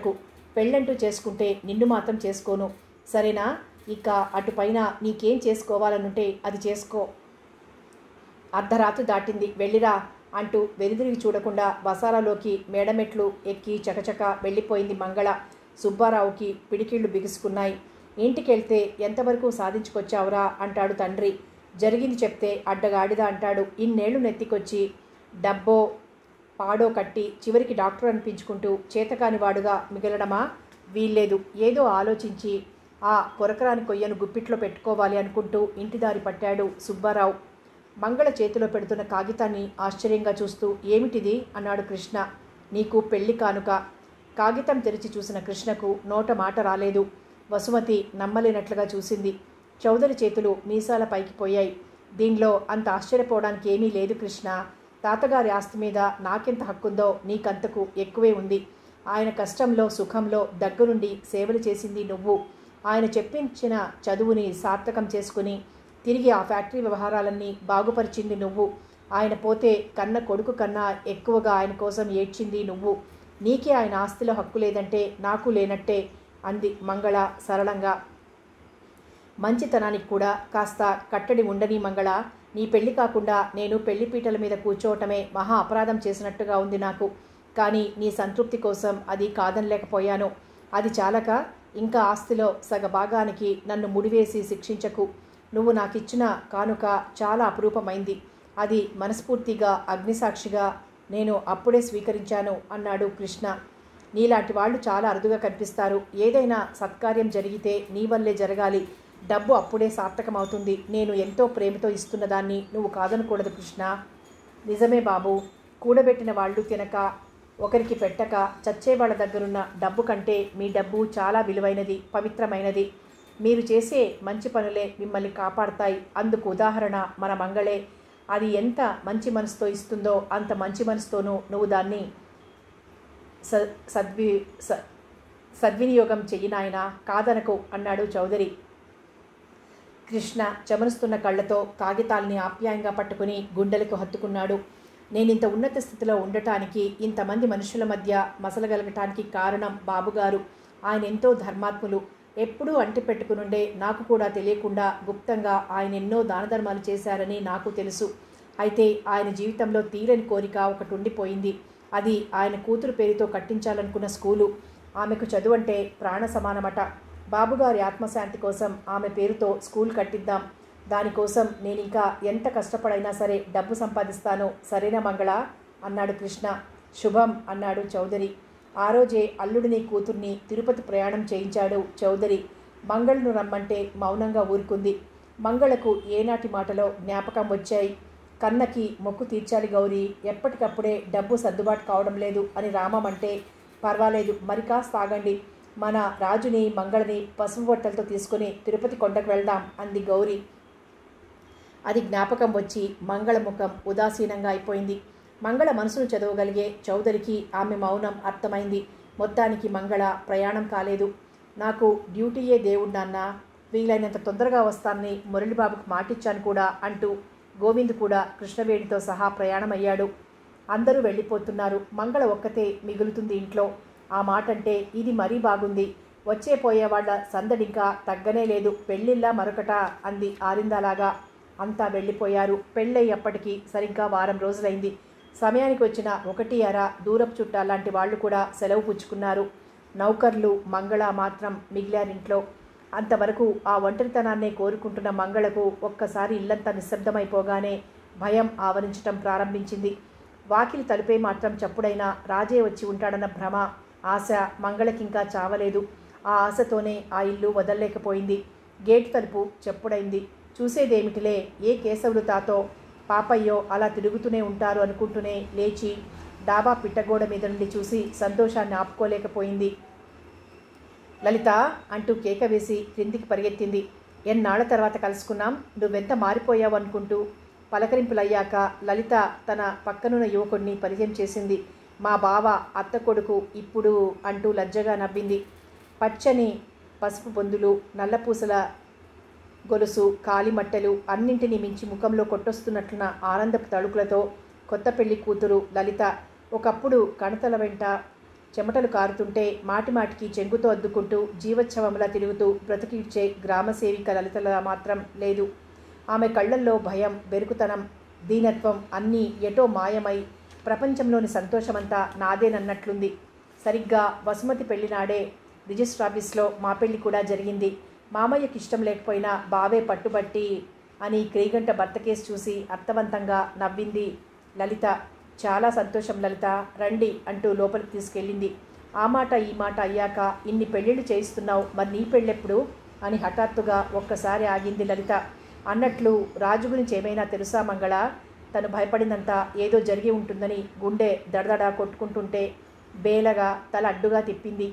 పెళ్ళంటూ చేసుకుంటే నిన్ను మాత్రం చేసుకోను సరేనా ఇక అటుపైన నీకేం చేసుకోవాలనుంటే అది చేసుకో అర్ధరాత్రి దాటింది వెళ్ళిరా అంటూ వెనుదిరిగి చూడకుండా వసారాలోకి మేడమెట్లు ఎక్కి చకచక వెళ్ళిపోయింది మంగళ సుబ్బారావుకి పిడికిళ్ళు బిగుసుకున్నాయి ఇంటికెళ్తే ఎంతవరకు సాధించుకొచ్చావురా అంటాడు తండ్రి జరిగింది చెప్తే అడ్డగాడిదా అంటాడు ఇన్నేళ్లు నెత్తికొచ్చి డబ్బో పాడో కట్టి చివరికి డాక్టర్ అనిపించుకుంటూ చేతకాని వాడుగా మిగలడమా వీల్లేదు ఏదో ఆలోచించి ఆ కొరకరాని కొయ్యను గుప్పిట్లో పెట్టుకోవాలి అనుకుంటూ ఇంటిదారి పట్టాడు సుబ్బారావు మంగళ చేతిలో పెడుతున్న కాగితాన్ని ఆశ్చర్యంగా చూస్తూ ఏమిటిది అన్నాడు కృష్ణ నీకు పెళ్లి కానుక కాగితం తెరిచి చూసిన కృష్ణకు నోట మాట రాలేదు వసుమతి నమ్మలేనట్లుగా చూసింది చౌదరి చేతులు మీసాల పైకి పోయాయి దీనిలో అంత ఆశ్చర్యపోవడానికి ఏమీ లేదు కృష్ణ తాతగారి ఆస్తి మీద నాకెంత హక్కుందో నీకంతకు ఎక్కువే ఉంది ఆయన కష్టంలో సుఖంలో దగ్గరుండి సేవలు చేసింది నువ్వు ఆయన చెప్పించిన చదువుని సార్థకం చేసుకుని తిరిగి ఆ ఫ్యాక్టరీ వ్యవహారాలన్నీ బాగుపరిచింది నువ్వు ఆయన పోతే కన్న కొడుకు కన్నా ఎక్కువగా ఆయన కోసం ఏడ్చింది నువ్వు నీకే ఆయన ఆస్తిలో హక్కు లేదంటే నాకు లేనట్టే అంది మంగళ సరళంగా మంచితనానికి కూడా కాస్త కట్టడి ఉండని మంగళ నీ పెళ్లి కాకుండా నేను పెళ్లి పీటల మీద కూర్చోవటమే మహా అపరాధం చేసినట్టుగా ఉంది నాకు కానీ నీ సంతృప్తి కోసం అది కాదనలేకపోయాను అది చాలక ఇంకా ఆస్తిలో సగ భాగానికి నన్ను ముడివేసి శిక్షించకు నువ్వు నాకిచ్చిన కానుక చాలా అపురూపమైంది అది మనస్ఫూర్తిగా అగ్నిసాక్షిగా నేను అప్పుడే స్వీకరించాను అన్నాడు కృష్ణ నీలాంటి వాళ్ళు చాలా అరుదుగా కనిపిస్తారు ఏదైనా సత్కార్యం జరిగితే నీ వల్లే జరగాలి డబ్బు అప్పుడే సార్థకమవుతుంది నేను ఎంతో ప్రేమతో ఇస్తున్న దాన్ని నువ్వు కాదనకూడదు కృష్ణ నిజమే బాబు కూడబెట్టిన వాళ్ళు తినక ఒకరికి పెట్టక చచ్చే వాళ్ళ దగ్గరున్న డబ్బు కంటే మీ డబ్బు చాలా విలువైనది పవిత్రమైనది మీరు చేసే మంచి పనులే మిమ్మల్ని కాపాడతాయి అందుకు ఉదాహరణ మన మంగళే అది ఎంత మంచి మనసుతో ఇస్తుందో అంత మంచి మనసుతోనూ నువ్వు దాన్ని స సద్వి స సద్వినియోగం చెయ్యి నాయనా కాదనకు అన్నాడు చౌదరి కృష్ణ చెమరుస్తున్న కళ్ళతో కాగితాల్ని ఆప్యాయంగా పట్టుకుని గుండెలకు హత్తుకున్నాడు నేనింత ఉన్నత స్థితిలో ఉండటానికి ఇంతమంది మనుషుల మధ్య మసలగలగటానికి కారణం బాబుగారు ఆయన ఎంతో ధర్మాత్ములు ఎప్పుడూ అంటి పెట్టుకునుండే నాకు కూడా తెలియకుండా గుప్తంగా ఆయన ఎన్నో దాన ధర్మాలు చేశారని నాకు తెలుసు అయితే ఆయన జీవితంలో తీరని కోరిక ఒకటి ఉండిపోయింది అది ఆయన కూతురు పేరుతో కట్టించాలనుకున్న స్కూలు ఆమెకు చదువు అంటే ప్రాణ సమానమట బాబుగారి ఆత్మశాంతి కోసం ఆమె పేరుతో స్కూల్ కట్టిద్దాం దానికోసం నేను ఇంకా ఎంత కష్టపడైనా సరే డబ్బు సంపాదిస్తాను సరేనా మంగళ అన్నాడు కృష్ణ శుభం అన్నాడు చౌదరి ఆ రోజే అల్లుడిని కూతుర్ని తిరుపతి ప్రయాణం చేయించాడు చౌదరి మంగళను రమ్మంటే మౌనంగా ఊరుకుంది మంగళకు ఏనాటి మాటలో జ్ఞాపకం వచ్చాయి కన్నకి మొక్కు తీర్చాలి గౌరీ ఎప్పటికప్పుడే డబ్బు సర్దుబాటు కావడం లేదు అని రామమంటే పర్వాలేదు మరి కాస్త ఆగండి మన రాజుని మంగళని పసుపు బొట్టలతో తీసుకుని తిరుపతి కొండకు వెళ్దాం అంది గౌరీ అది జ్ఞాపకం వచ్చి మంగళ ముఖం ఉదాసీనంగా అయిపోయింది మంగళ మనసును చదవగలిగే చౌదరికి ఆమె మౌనం అర్థమైంది మొత్తానికి మంగళ ప్రయాణం కాలేదు నాకు డ్యూటీయే దేవుడు నాన్న వీలైనంత తొందరగా వస్తానని మురళిబాబుకు మాటిచ్చాను కూడా అంటూ గోవింద్ కూడా కృష్ణవేణితో సహా ప్రయాణమయ్యాడు అందరూ వెళ్ళిపోతున్నారు మంగళ ఒక్కతే మిగులుతుంది ఇంట్లో ఆ మాట అంటే ఇది మరీ బాగుంది వచ్చే పోయే వాళ్ళ సందడింకా తగ్గనే లేదు పెళ్ళిళ్ళ మరొకట అంది ఆరిందాలాగా అంతా వెళ్ళిపోయారు పెళ్ళయ్యప్పటికీ సరిగ్గా వారం రోజులైంది సమయానికి వచ్చిన ఒకటి అర దూరపు చుట్టాలాంటి లాంటి వాళ్ళు కూడా సెలవు పుచ్చుకున్నారు నౌకర్లు మంగళ మాత్రం మిగిలారింట్లో అంతవరకు ఆ ఒంటరితనాన్నే కోరుకుంటున్న మంగళకు ఒక్కసారి ఇల్లంతా నిశ్శబ్దమైపోగానే భయం ఆవరించటం ప్రారంభించింది వాకిలి తలుపే మాత్రం చప్పుడైనా రాజే వచ్చి ఉంటాడన్న భ్రమ ఆశ మంగళకింకా చావలేదు ఆ ఆశతోనే ఆ ఇల్లు వదల్లేకపోయింది గేటు తలుపు చెప్పుడైంది చూసేదేమిటిలే ఏ కేశవులు తాతో పాపయ్యో అలా తిరుగుతూనే ఉంటారు అనుకుంటూనే లేచి డాబా పిట్టగోడ మీద నుండి చూసి సంతోషాన్ని ఆపుకోలేకపోయింది లలిత అంటూ కేక వేసి క్రిందికి పరిగెత్తింది ఎన్నాళ్ల తర్వాత కలుసుకున్నాం నువ్వెంత మారిపోయావు అనుకుంటూ పలకరింపులయ్యాక లలిత తన పక్కనున్న యువకుడిని పరిచయం చేసింది మా బావ అత్త కొడుకు ఇప్పుడు అంటూ లజ్జగా నవ్వింది పచ్చని పసుపు బొందులు నల్లపూసల గొలుసు కాలిమట్టెలు అన్నింటినీ మించి ముఖంలో కొట్టొస్తున్నట్లున్న ఆనందపు తళుకులతో కొత్త పెళ్లి కూతురు లలిత ఒకప్పుడు కణతల వెంట చెమటలు కారుతుంటే మాటిమాటికి చెంగుతో అద్దుకుంటూ జీవోత్సవంలా తిరుగుతూ బ్రతికిడ్చే గ్రామ సేవిక లలితల మాత్రం లేదు ఆమె కళ్ళల్లో భయం బెరుకుతనం దీనత్వం అన్నీ ఎటో మాయమై ప్రపంచంలోని సంతోషమంతా నాదేనన్నట్లుంది సరిగ్గా వసుమతి పెళ్లినాడే రిజిస్టర్ ఆఫీస్లో మా పెళ్లి కూడా జరిగింది మామయ్యకి ఇష్టం లేకపోయినా బావే పట్టుబట్టి అని క్రీగంట భర్త కేసు చూసి అర్థవంతంగా నవ్వింది లలిత చాలా సంతోషం లలిత రండి అంటూ లోపలికి తీసుకెళ్ళింది ఆ మాట ఈ మాట అయ్యాక ఇన్ని పెళ్ళిళ్ళు చేయిస్తున్నావు మరి నీ పెళ్ళెప్పుడు అని హఠాత్తుగా ఒక్కసారి ఆగింది లలిత అన్నట్లు రాజు గురించి ఏమైనా తెలుసా మంగళ తను భయపడినంత ఏదో జరిగి ఉంటుందని గుండె దడదడ కొట్టుకుంటుంటే బేలగా తల అడ్డుగా తిప్పింది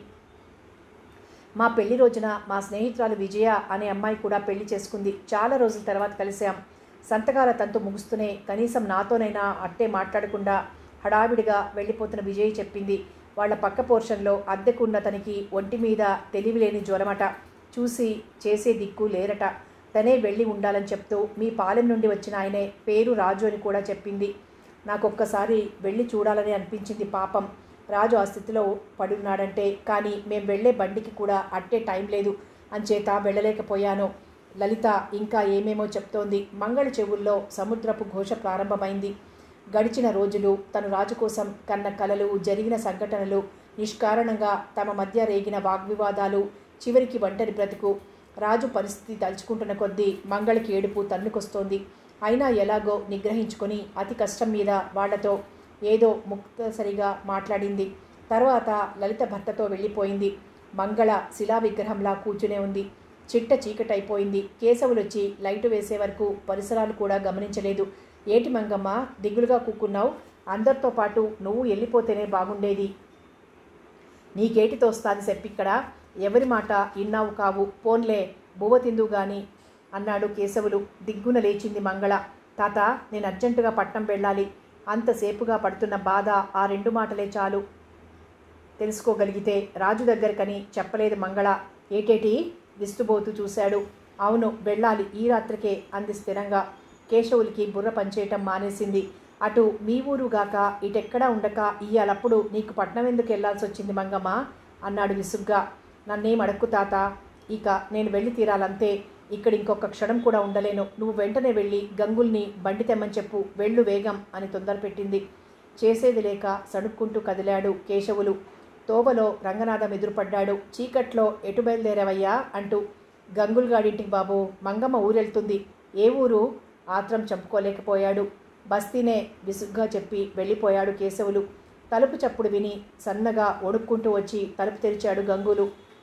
మా పెళ్లి రోజున మా స్నేహితురాలు విజయ అనే అమ్మాయి కూడా పెళ్లి చేసుకుంది చాలా రోజుల తర్వాత కలిసాం సంతకాల తంతు ముగుస్తూనే కనీసం నాతోనైనా అట్టే మాట్లాడకుండా హడావిడిగా వెళ్ళిపోతున్న విజయ్ చెప్పింది వాళ్ళ పక్క పోర్షన్లో అద్దెకున్న తనకి ఒంటి మీద తెలివిలేని జ్వరమట చూసి చేసే దిక్కు లేరట తనే వెళ్ళి ఉండాలని చెప్తూ మీ పాలెం నుండి వచ్చిన ఆయనే పేరు రాజు అని కూడా చెప్పింది నాకు ఒక్కసారి వెళ్ళి చూడాలని అనిపించింది పాపం రాజు ఆ స్థితిలో పడున్నాడంటే కానీ మేం వెళ్ళే బండికి కూడా అట్టే టైం లేదు అంచేత వెళ్ళలేకపోయాను లలిత ఇంకా ఏమేమో చెప్తోంది మంగళ చెవుల్లో సముద్రపు ఘోష ప్రారంభమైంది గడిచిన రోజులు తను రాజు కోసం కన్న కలలు జరిగిన సంఘటనలు నిష్కారణంగా తమ మధ్య రేగిన వాగ్వివాదాలు చివరికి ఒంటరి బ్రతుకు రాజు పరిస్థితి తలుచుకుంటున్న కొద్దీ మంగళకి ఏడుపు తన్నుకొస్తోంది అయినా ఎలాగో నిగ్రహించుకొని అతి కష్టం మీద వాళ్లతో ఏదో ముక్తసరిగా మాట్లాడింది తర్వాత లలిత భర్తతో వెళ్ళిపోయింది మంగళ శిలా విగ్రహంలా కూర్చునే ఉంది చిట్ట చీకటైపోయింది కేశవులొచ్చి లైటు వేసే వరకు పరిసరాలు కూడా గమనించలేదు ఏటి మంగమ్మ దిగులుగా కూకున్నావు అందరితో పాటు నువ్వు వెళ్ళిపోతేనే బాగుండేది నీకేటి తోస్తాది చెప్పిక్కడ ఎవరి మాట ఇన్నావు కావు పోన్లే బువ్వ తిందు గాని అన్నాడు కేశవులు దిగ్గున లేచింది మంగళ తాత నేను అర్జెంటుగా పట్నం వెళ్ళాలి అంతసేపుగా పడుతున్న బాధ ఆ రెండు మాటలే చాలు తెలుసుకోగలిగితే రాజు దగ్గరకని చెప్పలేదు మంగళ ఏటేటి విస్తుబోతూ చూశాడు అవును వెళ్ళాలి ఈ రాత్రికే అంది స్థిరంగా కేశవులకి బుర్ర పనిచేయటం మానేసింది అటు మీ ఊరుగాక ఇటెక్కడా ఉండక ఇయ్యాలప్పుడు నీకు పట్నం ఎందుకు వెళ్లాల్సి వచ్చింది మంగమ్మ అన్నాడు విసుగ్గా నన్నేం అడక్కు తాత ఇక నేను వెళ్ళి తీరాలంతే ఇక్కడ ఇంకొక క్షణం కూడా ఉండలేను నువ్వు వెంటనే వెళ్ళి గంగుల్ని బండి తెమ్మని చెప్పు వెళ్ళు వేగం అని తొందర పెట్టింది చేసేది లేక సడుక్కుంటూ కదిలాడు కేశవులు తోవలో రంగనాథం ఎదురుపడ్డాడు చీకట్లో ఎటు బయలుదేరావయ్యా అంటూ గంగుల్గాడింటికి బాబు మంగమ్మ ఊరెళ్తుంది ఏ ఊరు ఆత్రం చంపుకోలేకపోయాడు బస్తీనే విసుగ్గా చెప్పి వెళ్ళిపోయాడు కేశవులు తలుపు చప్పుడు విని సన్నగా ఒడుక్కుంటూ వచ్చి తలుపు తెరిచాడు గంగులు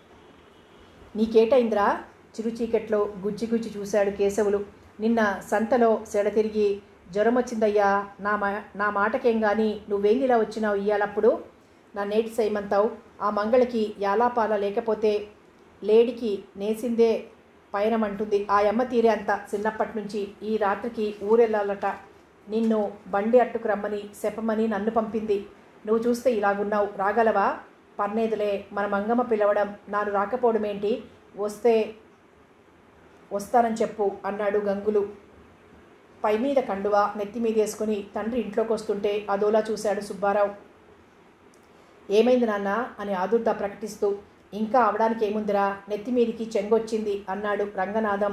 నీకేటైందిరా చిరుచీకట్లో గుజ్జి గుజ్జి చూశాడు కేశవులు నిన్న సంతలో సెడ తిరిగి జ్వరం వచ్చిందయ్యా నా మా నా మాటకేం గాని నువ్వేంగిలా వచ్చినావు ఇయ్యాలప్పుడు నా నేటి సైమంతావు ఆ మంగళకి యాలాపాల లేకపోతే లేడికి నేసిందే పయనమంటుంది ఆ అమ్మ తీరే అంత చిన్నప్పటి నుంచి ఈ రాత్రికి ఊరెళ్ళాలట నిన్ను బండి అట్టుకు రమ్మని చెప్పమని నన్ను పంపింది నువ్వు చూస్తే ఇలాగున్నావు రాగలవా పర్నేదులే మన మంగమ్మ పిలవడం నాను రాకపోవడమేంటి వస్తే వస్తానని చెప్పు అన్నాడు గంగులు పై మీద కండువా నెత్తి మీద వేసుకుని తండ్రి ఇంట్లోకి వస్తుంటే అదోలా చూశాడు సుబ్బారావు ఏమైంది నాన్న అని ఆదుర్దా ప్రకటిస్తూ ఇంకా అవడానికి ఏముందిరా నెత్తి మీదికి చెంగొచ్చింది అన్నాడు రంగనాథం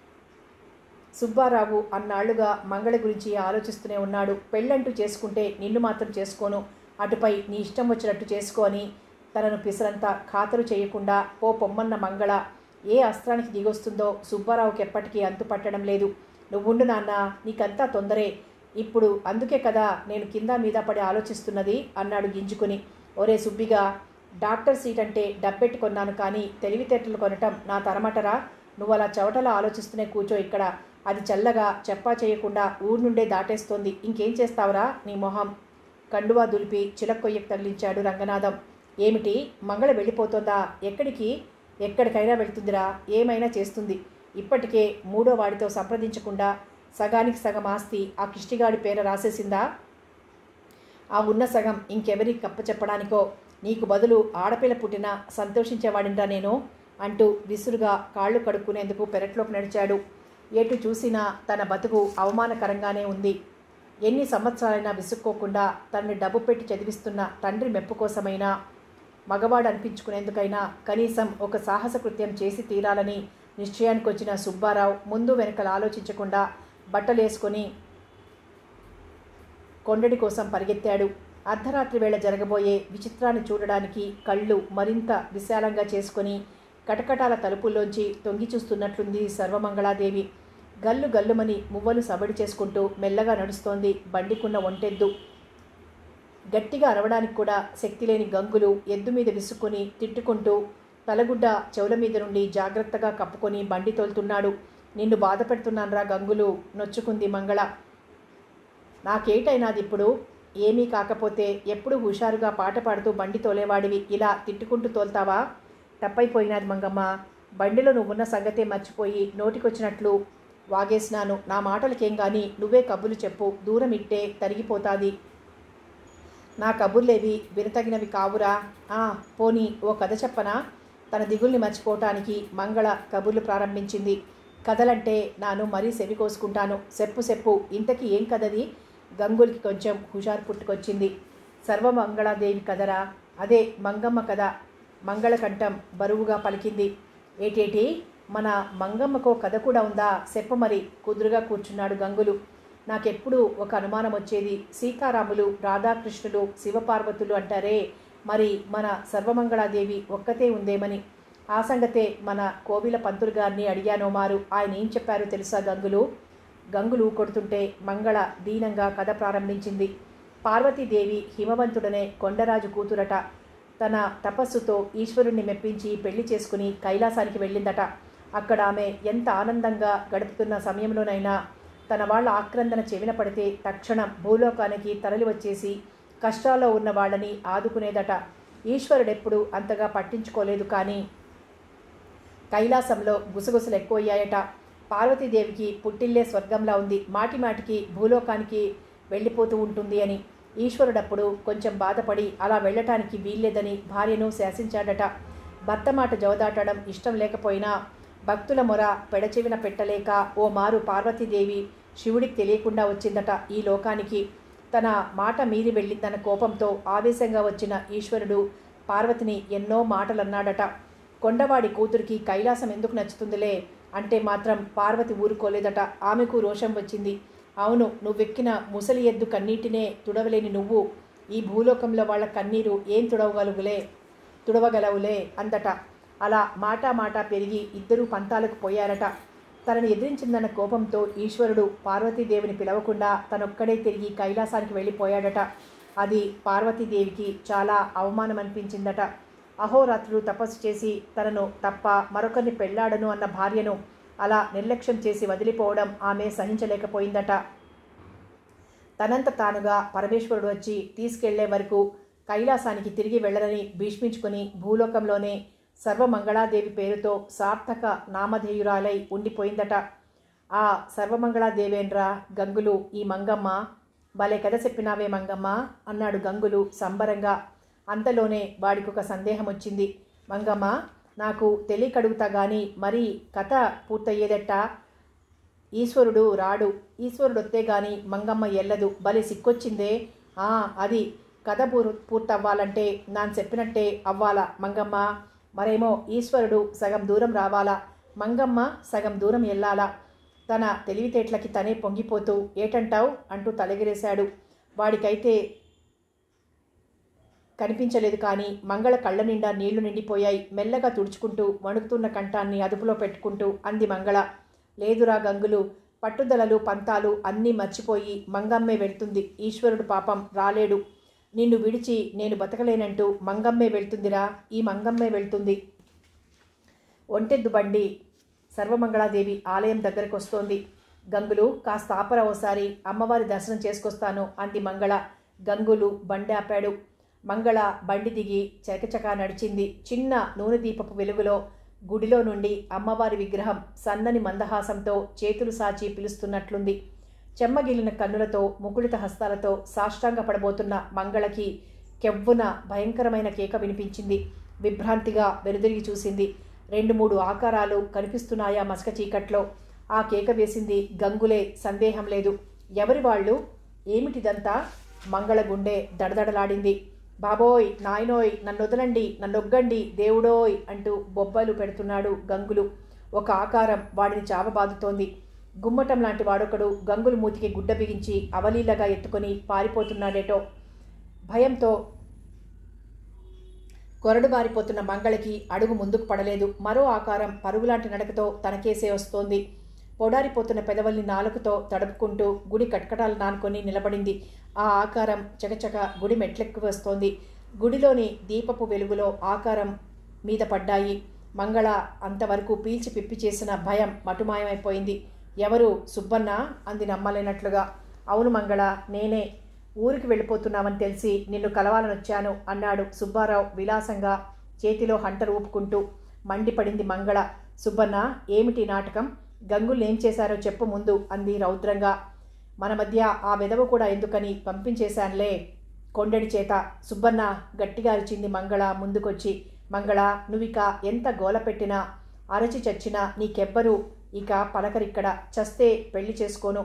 సుబ్బారావు అన్నాళ్లుగా మంగళ గురించి ఆలోచిస్తూనే ఉన్నాడు పెళ్ళంటూ చేసుకుంటే నిన్ను మాత్రం చేసుకోను అటుపై నీ ఇష్టం వచ్చినట్టు చేసుకో అని తనను పిసరంతా ఖాతరు చేయకుండా పో పొమ్మన్న మంగళ ఏ అస్త్రానికి దిగొస్తుందో సుబ్బారావుకి ఎప్పటికీ అంతు పట్టడం లేదు నువ్వుండు నాన్న నీకంతా తొందరే ఇప్పుడు అందుకే కదా నేను కింద మీద పడి ఆలోచిస్తున్నది అన్నాడు గింజుకుని ఒరే సుబ్బిగా డాక్టర్ సీట్ అంటే డబ్బెట్టి కొన్నాను కానీ తెలివితేటలు కొనటం నా తరమటరా నువ్వు అలా చవటలా ఆలోచిస్తూనే కూర్చో ఇక్కడ అది చల్లగా చెప్పా చేయకుండా ఊరు నుండే దాటేస్తోంది ఇంకేం చేస్తావురా నీ మొహం కండువా దులిపి చిలక్కొయ్యకు తగిలించాడు రంగనాథం ఏమిటి మంగళ వెళ్ళిపోతోందా ఎక్కడికి ఎక్కడికైనా వెళ్తుందిరా ఏమైనా చేస్తుంది ఇప్పటికే మూడో వాడితో సంప్రదించకుండా సగానికి సగం ఆస్తి ఆ కిష్టిగాడి పేర రాసేసిందా ఆ ఉన్న సగం ఇంకెవరికి కప్పచెప్పడానికో నీకు బదులు ఆడపిల్ల పుట్టినా సంతోషించేవాడిందా నేను అంటూ విసురుగా కాళ్ళు కడుక్కునేందుకు పెరట్లోకి నడిచాడు ఎటు చూసినా తన బతుకు అవమానకరంగానే ఉంది ఎన్ని సంవత్సరాలైనా విసుక్కోకుండా తనని డబ్బు పెట్టి చదివిస్తున్న తండ్రి మెప్పు కోసమైనా మగవాడు అనిపించుకునేందుకైనా కనీసం ఒక సాహస కృత్యం చేసి తీరాలని నిశ్చయానికి వచ్చిన సుబ్బారావు ముందు వెనకలు ఆలోచించకుండా బట్టలేసుకొని కొండడి కోసం పరిగెత్తాడు అర్ధరాత్రి వేళ జరగబోయే విచిత్రాన్ని చూడడానికి కళ్ళు మరింత విశాలంగా చేసుకొని కటకటాల తలుపుల్లోంచి తొంగి చూస్తున్నట్లుంది సర్వమంగళాదేవి గల్లు గల్లుమని మువ్వలు సబడి చేసుకుంటూ మెల్లగా నడుస్తోంది బండికున్న ఒంటెద్దు గట్టిగా అరవడానికి కూడా శక్తి లేని గంగులు ఎద్దు మీద విసుక్కుని తిట్టుకుంటూ తలగుడ్డ చెవుల మీద నుండి జాగ్రత్తగా కప్పుకొని బండి తోలుతున్నాడు నిన్ను బాధ పెడుతున్నాన్రా గంగులు నొచ్చుకుంది మంగళ నాకేటైనాది ఇప్పుడు ఏమీ కాకపోతే ఎప్పుడు హుషారుగా పాట పాడుతూ బండి తోలేవాడివి ఇలా తిట్టుకుంటూ తోల్తావా తప్పైపోయినది మంగమ్మ బండిలో నువ్వున్న సంగతే మర్చిపోయి నోటికొచ్చినట్లు వాగేసినాను నా మాటలకేం గాని నువ్వే కబుర్లు చెప్పు దూరం ఇట్టే తరిగిపోతాది నా కబుర్లేవి వినతగినవి కావురా ఆ పోనీ ఓ కథ చెప్పనా తన దిగుల్ని మర్చిపోవటానికి మంగళ కబుర్లు ప్రారంభించింది కథలంటే నాను మరీ సెవి కోసుకుంటాను సెప్పు సెప్పు ఇంతకీ ఏం కథది గంగులకి కొంచెం హుషారు పుట్టుకొచ్చింది సర్వమంగళాదేవి కథరా అదే మంగమ్మ కథ మంగళకంఠం బరువుగా పలికింది ఏటేటి మన మంగమ్మకో కథ కూడా ఉందా చెప్ప మరి కుదురుగా కూర్చున్నాడు గంగులు నాకెప్పుడు ఒక అనుమానం వచ్చేది సీతారాములు రాధాకృష్ణులు శివపార్వతులు అంటారే మరి మన సర్వమంగళాదేవి ఒక్కతే ఉందేమని ఆ సంగతే మన కోవిల పంతులు గారిని అడిగానో మారు ఆయన ఏం చెప్పారు తెలుసా గంగులు గంగులు కొడుతుంటే మంగళ దీనంగా కథ ప్రారంభించింది పార్వతీదేవి హిమవంతుడనే కొండరాజు కూతురట తన తపస్సుతో ఈశ్వరుణ్ణి మెప్పించి పెళ్లి చేసుకుని కైలాసానికి వెళ్ళిందట అక్కడ ఆమె ఎంత ఆనందంగా గడుపుతున్న సమయంలోనైనా తన వాళ్ళ ఆక్రందన చెవిన పడితే తక్షణం భూలోకానికి తరలి వచ్చేసి కష్టాల్లో ఉన్న వాళ్ళని ఆదుకునేదట ఈశ్వరుడెప్పుడు అంతగా పట్టించుకోలేదు కానీ కైలాసంలో గుసగుసలు ఎక్కువయ్యాయట పార్వతీదేవికి పుట్టిల్లే స్వర్గంలా ఉంది మాటి మాటికి భూలోకానికి వెళ్ళిపోతూ ఉంటుంది అని ఈశ్వరుడప్పుడు కొంచెం బాధపడి అలా వెళ్ళటానికి వీల్లేదని భార్యను శాసించాడట భర్త మాట జవదాటడం ఇష్టం లేకపోయినా భక్తుల మొర పెడచెవిన పెట్టలేక ఓ మారు పార్వతీదేవి శివుడికి తెలియకుండా వచ్చిందట ఈ లోకానికి తన మాట మీరి వెళ్ళిందన్న కోపంతో ఆవేశంగా వచ్చిన ఈశ్వరుడు పార్వతిని ఎన్నో మాటలన్నాడట కొండవాడి కూతురికి కైలాసం ఎందుకు నచ్చుతుందిలే అంటే మాత్రం పార్వతి ఊరుకోలేదట ఆమెకు రోషం వచ్చింది అవును నువ్వెక్కిన ముసలి ఎద్దు కన్నీటినే తుడవలేని నువ్వు ఈ భూలోకంలో వాళ్ళ కన్నీరు ఏం తుడవగలుగులే తుడవగలవులే అందట అలా మాటా మాట పెరిగి ఇద్దరూ పంతాలకు పోయారట తనని ఎదిరించిందన్న కోపంతో ఈశ్వరుడు పార్వతీదేవిని పిలవకుండా తనొక్కడే తిరిగి కైలాసానికి వెళ్ళిపోయాడట అది పార్వతీదేవికి చాలా అవమానం అనిపించిందట అహోరాత్రులు తపస్సు చేసి తనను తప్ప మరొకరిని పెళ్లాడను అన్న భార్యను అలా నిర్లక్ష్యం చేసి వదిలిపోవడం ఆమె సహించలేకపోయిందట తనంత తానుగా పరమేశ్వరుడు వచ్చి తీసుకెళ్లే వరకు కైలాసానికి తిరిగి వెళ్ళరని భీష్మించుకుని భూలోకంలోనే సర్వమంగళాదేవి పేరుతో సార్థక నామధేయురాలై ఉండిపోయిందట ఆ సర్వమంగళాదేవేంద్ర గంగులు ఈ మంగమ్మ భలే కథ చెప్పినావే మంగమ్మ అన్నాడు గంగులు సంబరంగా అంతలోనే వాడికి ఒక సందేహం వచ్చింది మంగమ్మ నాకు తెలియకడుగుతా గాని మరి కథ పూర్తయ్యేదట ఈశ్వరుడు రాడు ఈశ్వరుడు వస్తే గాని మంగమ్మ ఎల్లదు భలే సిక్కొచ్చిందే ఆ అది కథ పూర్ పూర్తవ్వాలంటే నాను చెప్పినట్టే అవ్వాలా మంగమ్మ మరేమో ఈశ్వరుడు సగం దూరం రావాలా మంగమ్మ సగం దూరం వెళ్ళాలా తన తెలివితేటలకి తనే పొంగిపోతూ ఏటంటావు అంటూ తలగిరేశాడు వాడికైతే కనిపించలేదు కానీ మంగళ కళ్ళ నిండా నీళ్లు నిండిపోయాయి మెల్లగా తుడుచుకుంటూ వణుకుతున్న కంఠాన్ని అదుపులో పెట్టుకుంటూ అంది మంగళ లేదురా గంగులు పట్టుదలలు పంతాలు అన్నీ మర్చిపోయి మంగమ్మే వెళ్తుంది ఈశ్వరుడు పాపం రాలేడు నిన్ను విడిచి నేను బతకలేనంటూ మంగమ్మే వెళ్తుందిరా ఈ మంగమ్మే వెళ్తుంది ఒంటెద్దు బండి సర్వమంగళాదేవి ఆలయం దగ్గరకు వస్తోంది గంగులు కాస్త ఆపర ఓసారి అమ్మవారి దర్శనం చేసుకొస్తాను అంది మంగళ గంగులు బండి ఆపాడు మంగళ బండి దిగి చకచకా నడిచింది చిన్న నూనె దీపపు వెలుగులో గుడిలో నుండి అమ్మవారి విగ్రహం సన్నని మందహాసంతో చేతులు సాచి పిలుస్తున్నట్లుంది చెమ్మగిలిన కన్నులతో ముకుళిత హస్తాలతో సాష్టాంగ పడబోతున్న మంగళకి కెవ్వున భయంకరమైన కేక వినిపించింది విభ్రాంతిగా వెనుదిరిగి చూసింది రెండు మూడు ఆకారాలు కనిపిస్తున్నాయా మసక చీకట్లో ఆ కేక వేసింది గంగులే సందేహం లేదు ఎవరి వాళ్ళు ఏమిటిదంతా మంగళ గుండె దడదడలాడింది బాబోయ్ నాయనోయ్ నన్ను వదలండి నన్ను ఒగ్గండి దేవుడోయ్ అంటూ బొబ్బలు పెడుతున్నాడు గంగులు ఒక ఆకారం వాడిని చావబాదుతోంది గుమ్మటం లాంటి వాడొకడు గంగులు మూతికి గుడ్డ బిగించి అవలీలగా ఎత్తుకొని పారిపోతున్నాడేటో భయంతో కొరడు బారిపోతున్న మంగళకి అడుగు ముందుకు పడలేదు మరో ఆకారం పరుగులాంటి నడకతో తనకేసే వస్తోంది పొడారిపోతున్న పెదవుల్ని నాలుకతో తడుపుకుంటూ గుడి కటకటాలు నానుకొని నిలబడింది ఆ ఆకారం చకచక గుడి మెట్లెక్కి వస్తోంది గుడిలోని దీపపు వెలుగులో ఆకారం మీద పడ్డాయి మంగళ అంతవరకు పీల్చి పిప్పి చేసిన భయం మటుమాయమైపోయింది ఎవరు సుబ్బన్న అంది నమ్మలేనట్లుగా అవును మంగళ నేనే ఊరికి వెళ్ళిపోతున్నామని తెలిసి నిన్ను కలవాలనొచ్చాను అన్నాడు సుబ్బారావు విలాసంగా చేతిలో హంటర్ ఊపుకుంటూ మండిపడింది మంగళ సుబ్బన్న ఏమిటి నాటకం గంగులు ఏం చేశారో చెప్పు ముందు అంది రౌద్రంగా మన మధ్య ఆ వెదవ కూడా ఎందుకని పంపించేశానులే కొండడి చేత సుబ్బన్న గట్టిగా అరిచింది మంగళ ముందుకొచ్చి మంగళ నువ్విక ఎంత గోల పెట్టినా అరచి చచ్చినా నీకెవ్వరూ ఇక పలకరిక్కడ చస్తే పెళ్లి చేసుకోను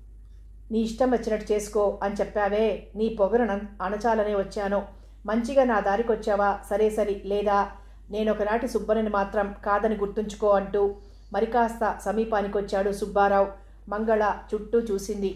నీ ఇష్టం వచ్చినట్టు చేసుకో అని చెప్పావే నీ పొగరును అణచాలనే వచ్చాను మంచిగా నా దారికి వచ్చావా సరే సరి లేదా నేను ఒకనాటి సుబ్బనని మాత్రం కాదని గుర్తుంచుకో అంటూ మరి కాస్త సమీపానికి వచ్చాడు సుబ్బారావు మంగళ చుట్టూ చూసింది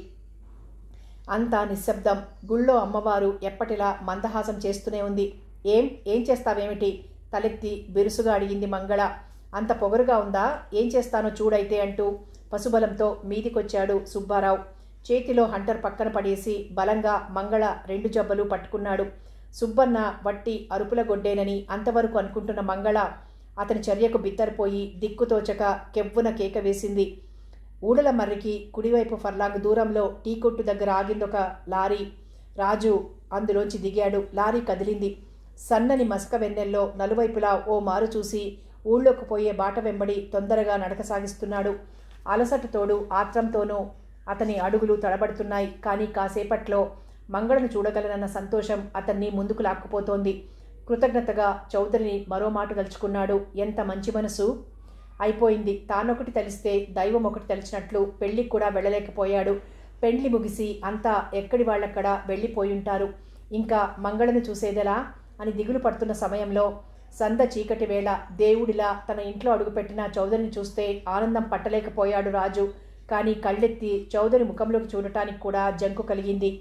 అంతా నిశ్శబ్దం గుళ్ళో అమ్మవారు ఎప్పటిలా మందహాసం చేస్తూనే ఉంది ఏం ఏం చేస్తావేమిటి తలెత్తి బిరుసుగా అడిగింది మంగళ అంత పొగరుగా ఉందా ఏం చేస్తానో చూడైతే అంటూ పశుబలంతో మీదికొచ్చాడు సుబ్బారావు చేతిలో హంటర్ పక్కన పడేసి బలంగా మంగళ రెండు జబ్బలు పట్టుకున్నాడు సుబ్బన్న వట్టి అరుపుల గొడ్డేనని అంతవరకు అనుకుంటున్న మంగళ అతని చర్యకు బిత్తరిపోయి దిక్కుతోచక కెవ్వున కేక వేసింది ఊడల మర్రికి కుడివైపు ఫర్లాంగ్ దూరంలో టీ కొట్టు దగ్గర ఆగిందొక లారీ రాజు అందులోంచి దిగాడు లారీ కదిలింది సన్నని మసక వెన్నెల్లో నలువైపులా ఓ మారు చూసి ఊళ్ళోకి పోయే బాట వెంబడి తొందరగా నడక సాగిస్తున్నాడు అలసటతోడు ఆత్రంతోనూ అతని అడుగులు తడబడుతున్నాయి కానీ కాసేపట్లో మంగళను చూడగలనన్న సంతోషం అతన్ని ముందుకు లాక్కుపోతోంది కృతజ్ఞతగా చౌదరిని మరో మాట తలుచుకున్నాడు ఎంత మంచి మనసు అయిపోయింది తానొకటి తెలిస్తే దైవం ఒకటి తెలిసినట్లు పెళ్లికి కూడా వెళ్ళలేకపోయాడు పెండ్లి ముగిసి అంతా ఎక్కడి వాళ్ళక్కడ వెళ్ళిపోయుంటారు ఇంకా మంగళను చూసేదెలా అని దిగులు పడుతున్న సమయంలో సంద చీకటి వేళ దేవుడిలా తన ఇంట్లో అడుగుపెట్టిన చౌదరిని చూస్తే ఆనందం పట్టలేకపోయాడు రాజు కానీ కళ్ళెత్తి చౌదరి ముఖంలోకి చూడటానికి కూడా జంకు కలిగింది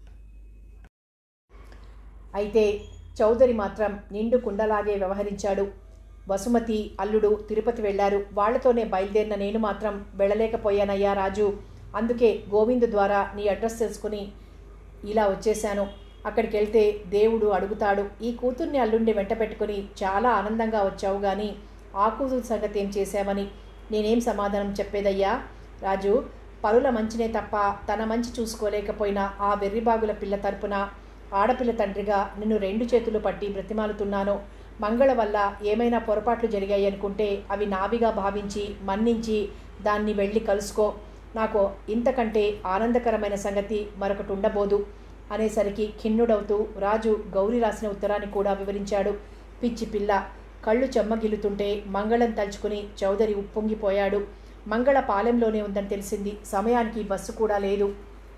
అయితే చౌదరి మాత్రం నిండు కుండలాగే వ్యవహరించాడు వసుమతి అల్లుడు తిరుపతి వెళ్లారు వాళ్లతోనే బయలుదేరిన నేను మాత్రం వెళ్ళలేకపోయానయ్యా రాజు అందుకే గోవిందు ద్వారా నీ అడ్రస్ తెలుసుకుని ఇలా వచ్చేశాను అక్కడికి వెళ్తే దేవుడు అడుగుతాడు ఈ కూతుర్ని అల్లుండి వెంట పెట్టుకుని చాలా ఆనందంగా వచ్చావు కానీ ఆ కూతురు సంగతి ఏం చేశామని నేనేం సమాధానం చెప్పేదయ్యా రాజు పరుల మంచినే తప్ప తన మంచి చూసుకోలేకపోయినా ఆ వెర్రిబాగుల పిల్ల తరపున ఆడపిల్ల తండ్రిగా నిన్ను రెండు చేతులు పట్టి బ్రతిమాలుతున్నాను మంగళ వల్ల ఏమైనా పొరపాట్లు జరిగాయి అనుకుంటే అవి నావిగా భావించి మన్నించి దాన్ని వెళ్ళి కలుసుకో నాకు ఇంతకంటే ఆనందకరమైన సంగతి మరొకటి ఉండబోదు అనేసరికి ఖిన్నుడవుతూ రాజు గౌరి రాసిన ఉత్తరాన్ని కూడా వివరించాడు పిచ్చి పిల్ల కళ్ళు చెమ్మగిల్లుతుంటే మంగళం తలుచుకుని చౌదరి ఉప్పొంగిపోయాడు మంగళ పాలెంలోనే ఉందని తెలిసింది సమయానికి బస్సు కూడా లేదు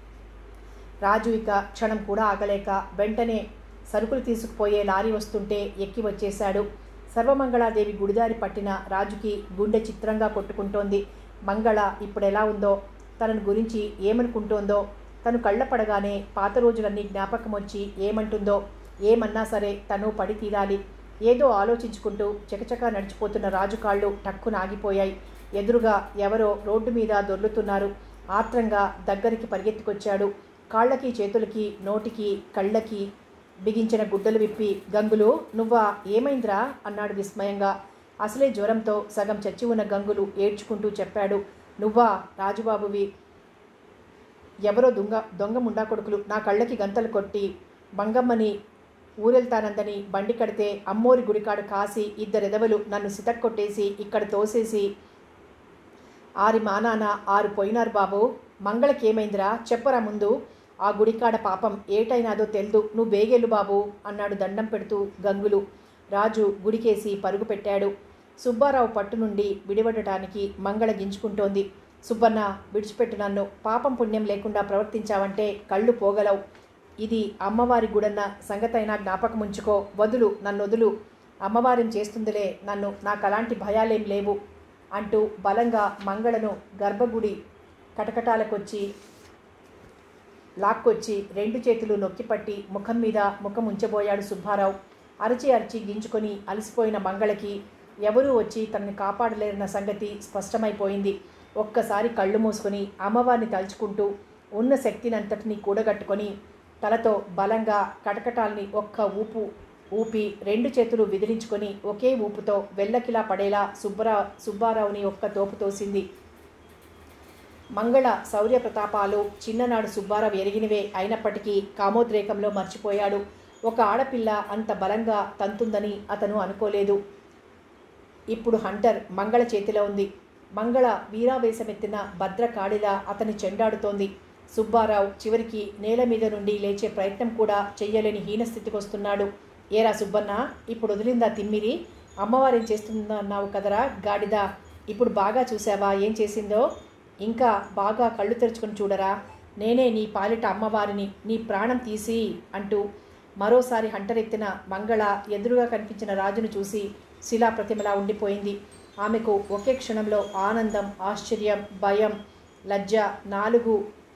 రాజు ఇక క్షణం కూడా ఆగలేక వెంటనే సరుకులు తీసుకుపోయే లారీ వస్తుంటే ఎక్కి వచ్చేశాడు సర్వమంగళాదేవి గుడిదారి పట్టిన రాజుకి గుండె చిత్రంగా కొట్టుకుంటోంది మంగళ ఇప్పుడెలా ఉందో తనను గురించి ఏమనుకుంటోందో తను కళ్ళ పడగానే పాత రోజులన్నీ జ్ఞాపకం వచ్చి ఏమంటుందో ఏమన్నా సరే తను పడి తీరాలి ఏదో ఆలోచించుకుంటూ చకచకా నడిచిపోతున్న రాజు కాళ్ళు టక్కున ఆగిపోయాయి ఎదురుగా ఎవరో రోడ్డు మీద దొర్లుతున్నారు ఆత్రంగా దగ్గరికి పరిగెత్తుకొచ్చాడు కాళ్ళకి చేతులకి నోటికి కళ్ళకి బిగించిన గుడ్డలు విప్పి గంగులు నువ్వా ఏమైందిరా అన్నాడు విస్మయంగా అసలే జ్వరంతో సగం చచ్చి ఉన్న గంగులు ఏడ్చుకుంటూ చెప్పాడు నువ్వా రాజుబాబువి ఎవరో దొంగ దొంగ ముండా కొడుకులు నా కళ్ళకి గంతలు కొట్టి బంగమ్మని ఊరెళ్తానందని బండి కడితే అమ్మోరి గుడికాడు కాసి ఇద్దరెదవలు నన్ను సితక్కొట్టేసి ఇక్కడ తోసేసి ఆరి మానాన ఆరు పోయినారు బాబు మంగళకేమైందిరా చెప్పరా ముందు ఆ గుడికాడ పాపం ఏటైనాదో తెల్దు నువ్వు బేగెళ్ళు బాబు అన్నాడు దండం పెడుతూ గంగులు రాజు గుడికేసి పరుగు పెట్టాడు సుబ్బారావు పట్టు నుండి విడిపడటానికి మంగళ గించుకుంటోంది సుబ్బన్న విడిచిపెట్టు నన్ను పాపం పుణ్యం లేకుండా ప్రవర్తించావంటే కళ్ళు పోగలవు ఇది అమ్మవారి గుడన్న సంగతైనా జ్ఞాపకం ఉంచుకో వదులు నన్ను వదులు అమ్మవారిని చేస్తుందిలే నన్ను నాకు అలాంటి భయాలేం లేవు అంటూ బలంగా మంగళను గర్భగుడి కటకటాలకొచ్చి లాక్కొచ్చి రెండు చేతులు నొక్కిపట్టి ముఖం మీద ముఖం ఉంచబోయాడు సుబ్బారావు అరచి అరచి గింజుకొని అలసిపోయిన మంగళకి ఎవరూ వచ్చి తనని కాపాడలేరన్న సంగతి స్పష్టమైపోయింది ఒక్కసారి కళ్ళు మూసుకొని అమ్మవారిని తలుచుకుంటూ ఉన్న శక్తినంతటినీ కూడగట్టుకొని తలతో బలంగా కటకటాల్ని ఒక్క ఊపు ఊపి రెండు చేతులు విదిలించుకొని ఒకే ఊపుతో వెల్లకిలా పడేలా సుబ్బరా సుబ్బారావుని ఒక్క తోపు తోసింది మంగళ శౌర్య ప్రతాపాలు చిన్ననాడు సుబ్బారావు ఎరిగినవే అయినప్పటికీ కామోద్రేకంలో మర్చిపోయాడు ఒక ఆడపిల్ల అంత బలంగా తంతుందని అతను అనుకోలేదు ఇప్పుడు హంటర్ మంగళ చేతిలో ఉంది మంగళ వీరావేశమెత్తిన భద్రకాడిలా అతని చెండాడుతోంది సుబ్బారావు చివరికి నేల మీద నుండి లేచే ప్రయత్నం కూడా చెయ్యలేని హీనస్థితికి వస్తున్నాడు ఏరా సుబ్బన్న ఇప్పుడు వదిలిందా తిమ్మిరి అమ్మవారేం చేస్తుందా అన్నావు కదరా గాడిదా ఇప్పుడు బాగా చూసావా ఏం చేసిందో ఇంకా బాగా కళ్ళు తెరుచుకొని చూడరా నేనే నీ పాలిట అమ్మవారిని నీ ప్రాణం తీసి అంటూ మరోసారి హంటరెత్తిన మంగళ ఎదురుగా కనిపించిన రాజును చూసి శిలా ప్రతిమలా ఉండిపోయింది ఆమెకు ఒకే క్షణంలో ఆనందం ఆశ్చర్యం భయం లజ్జ నాలుగు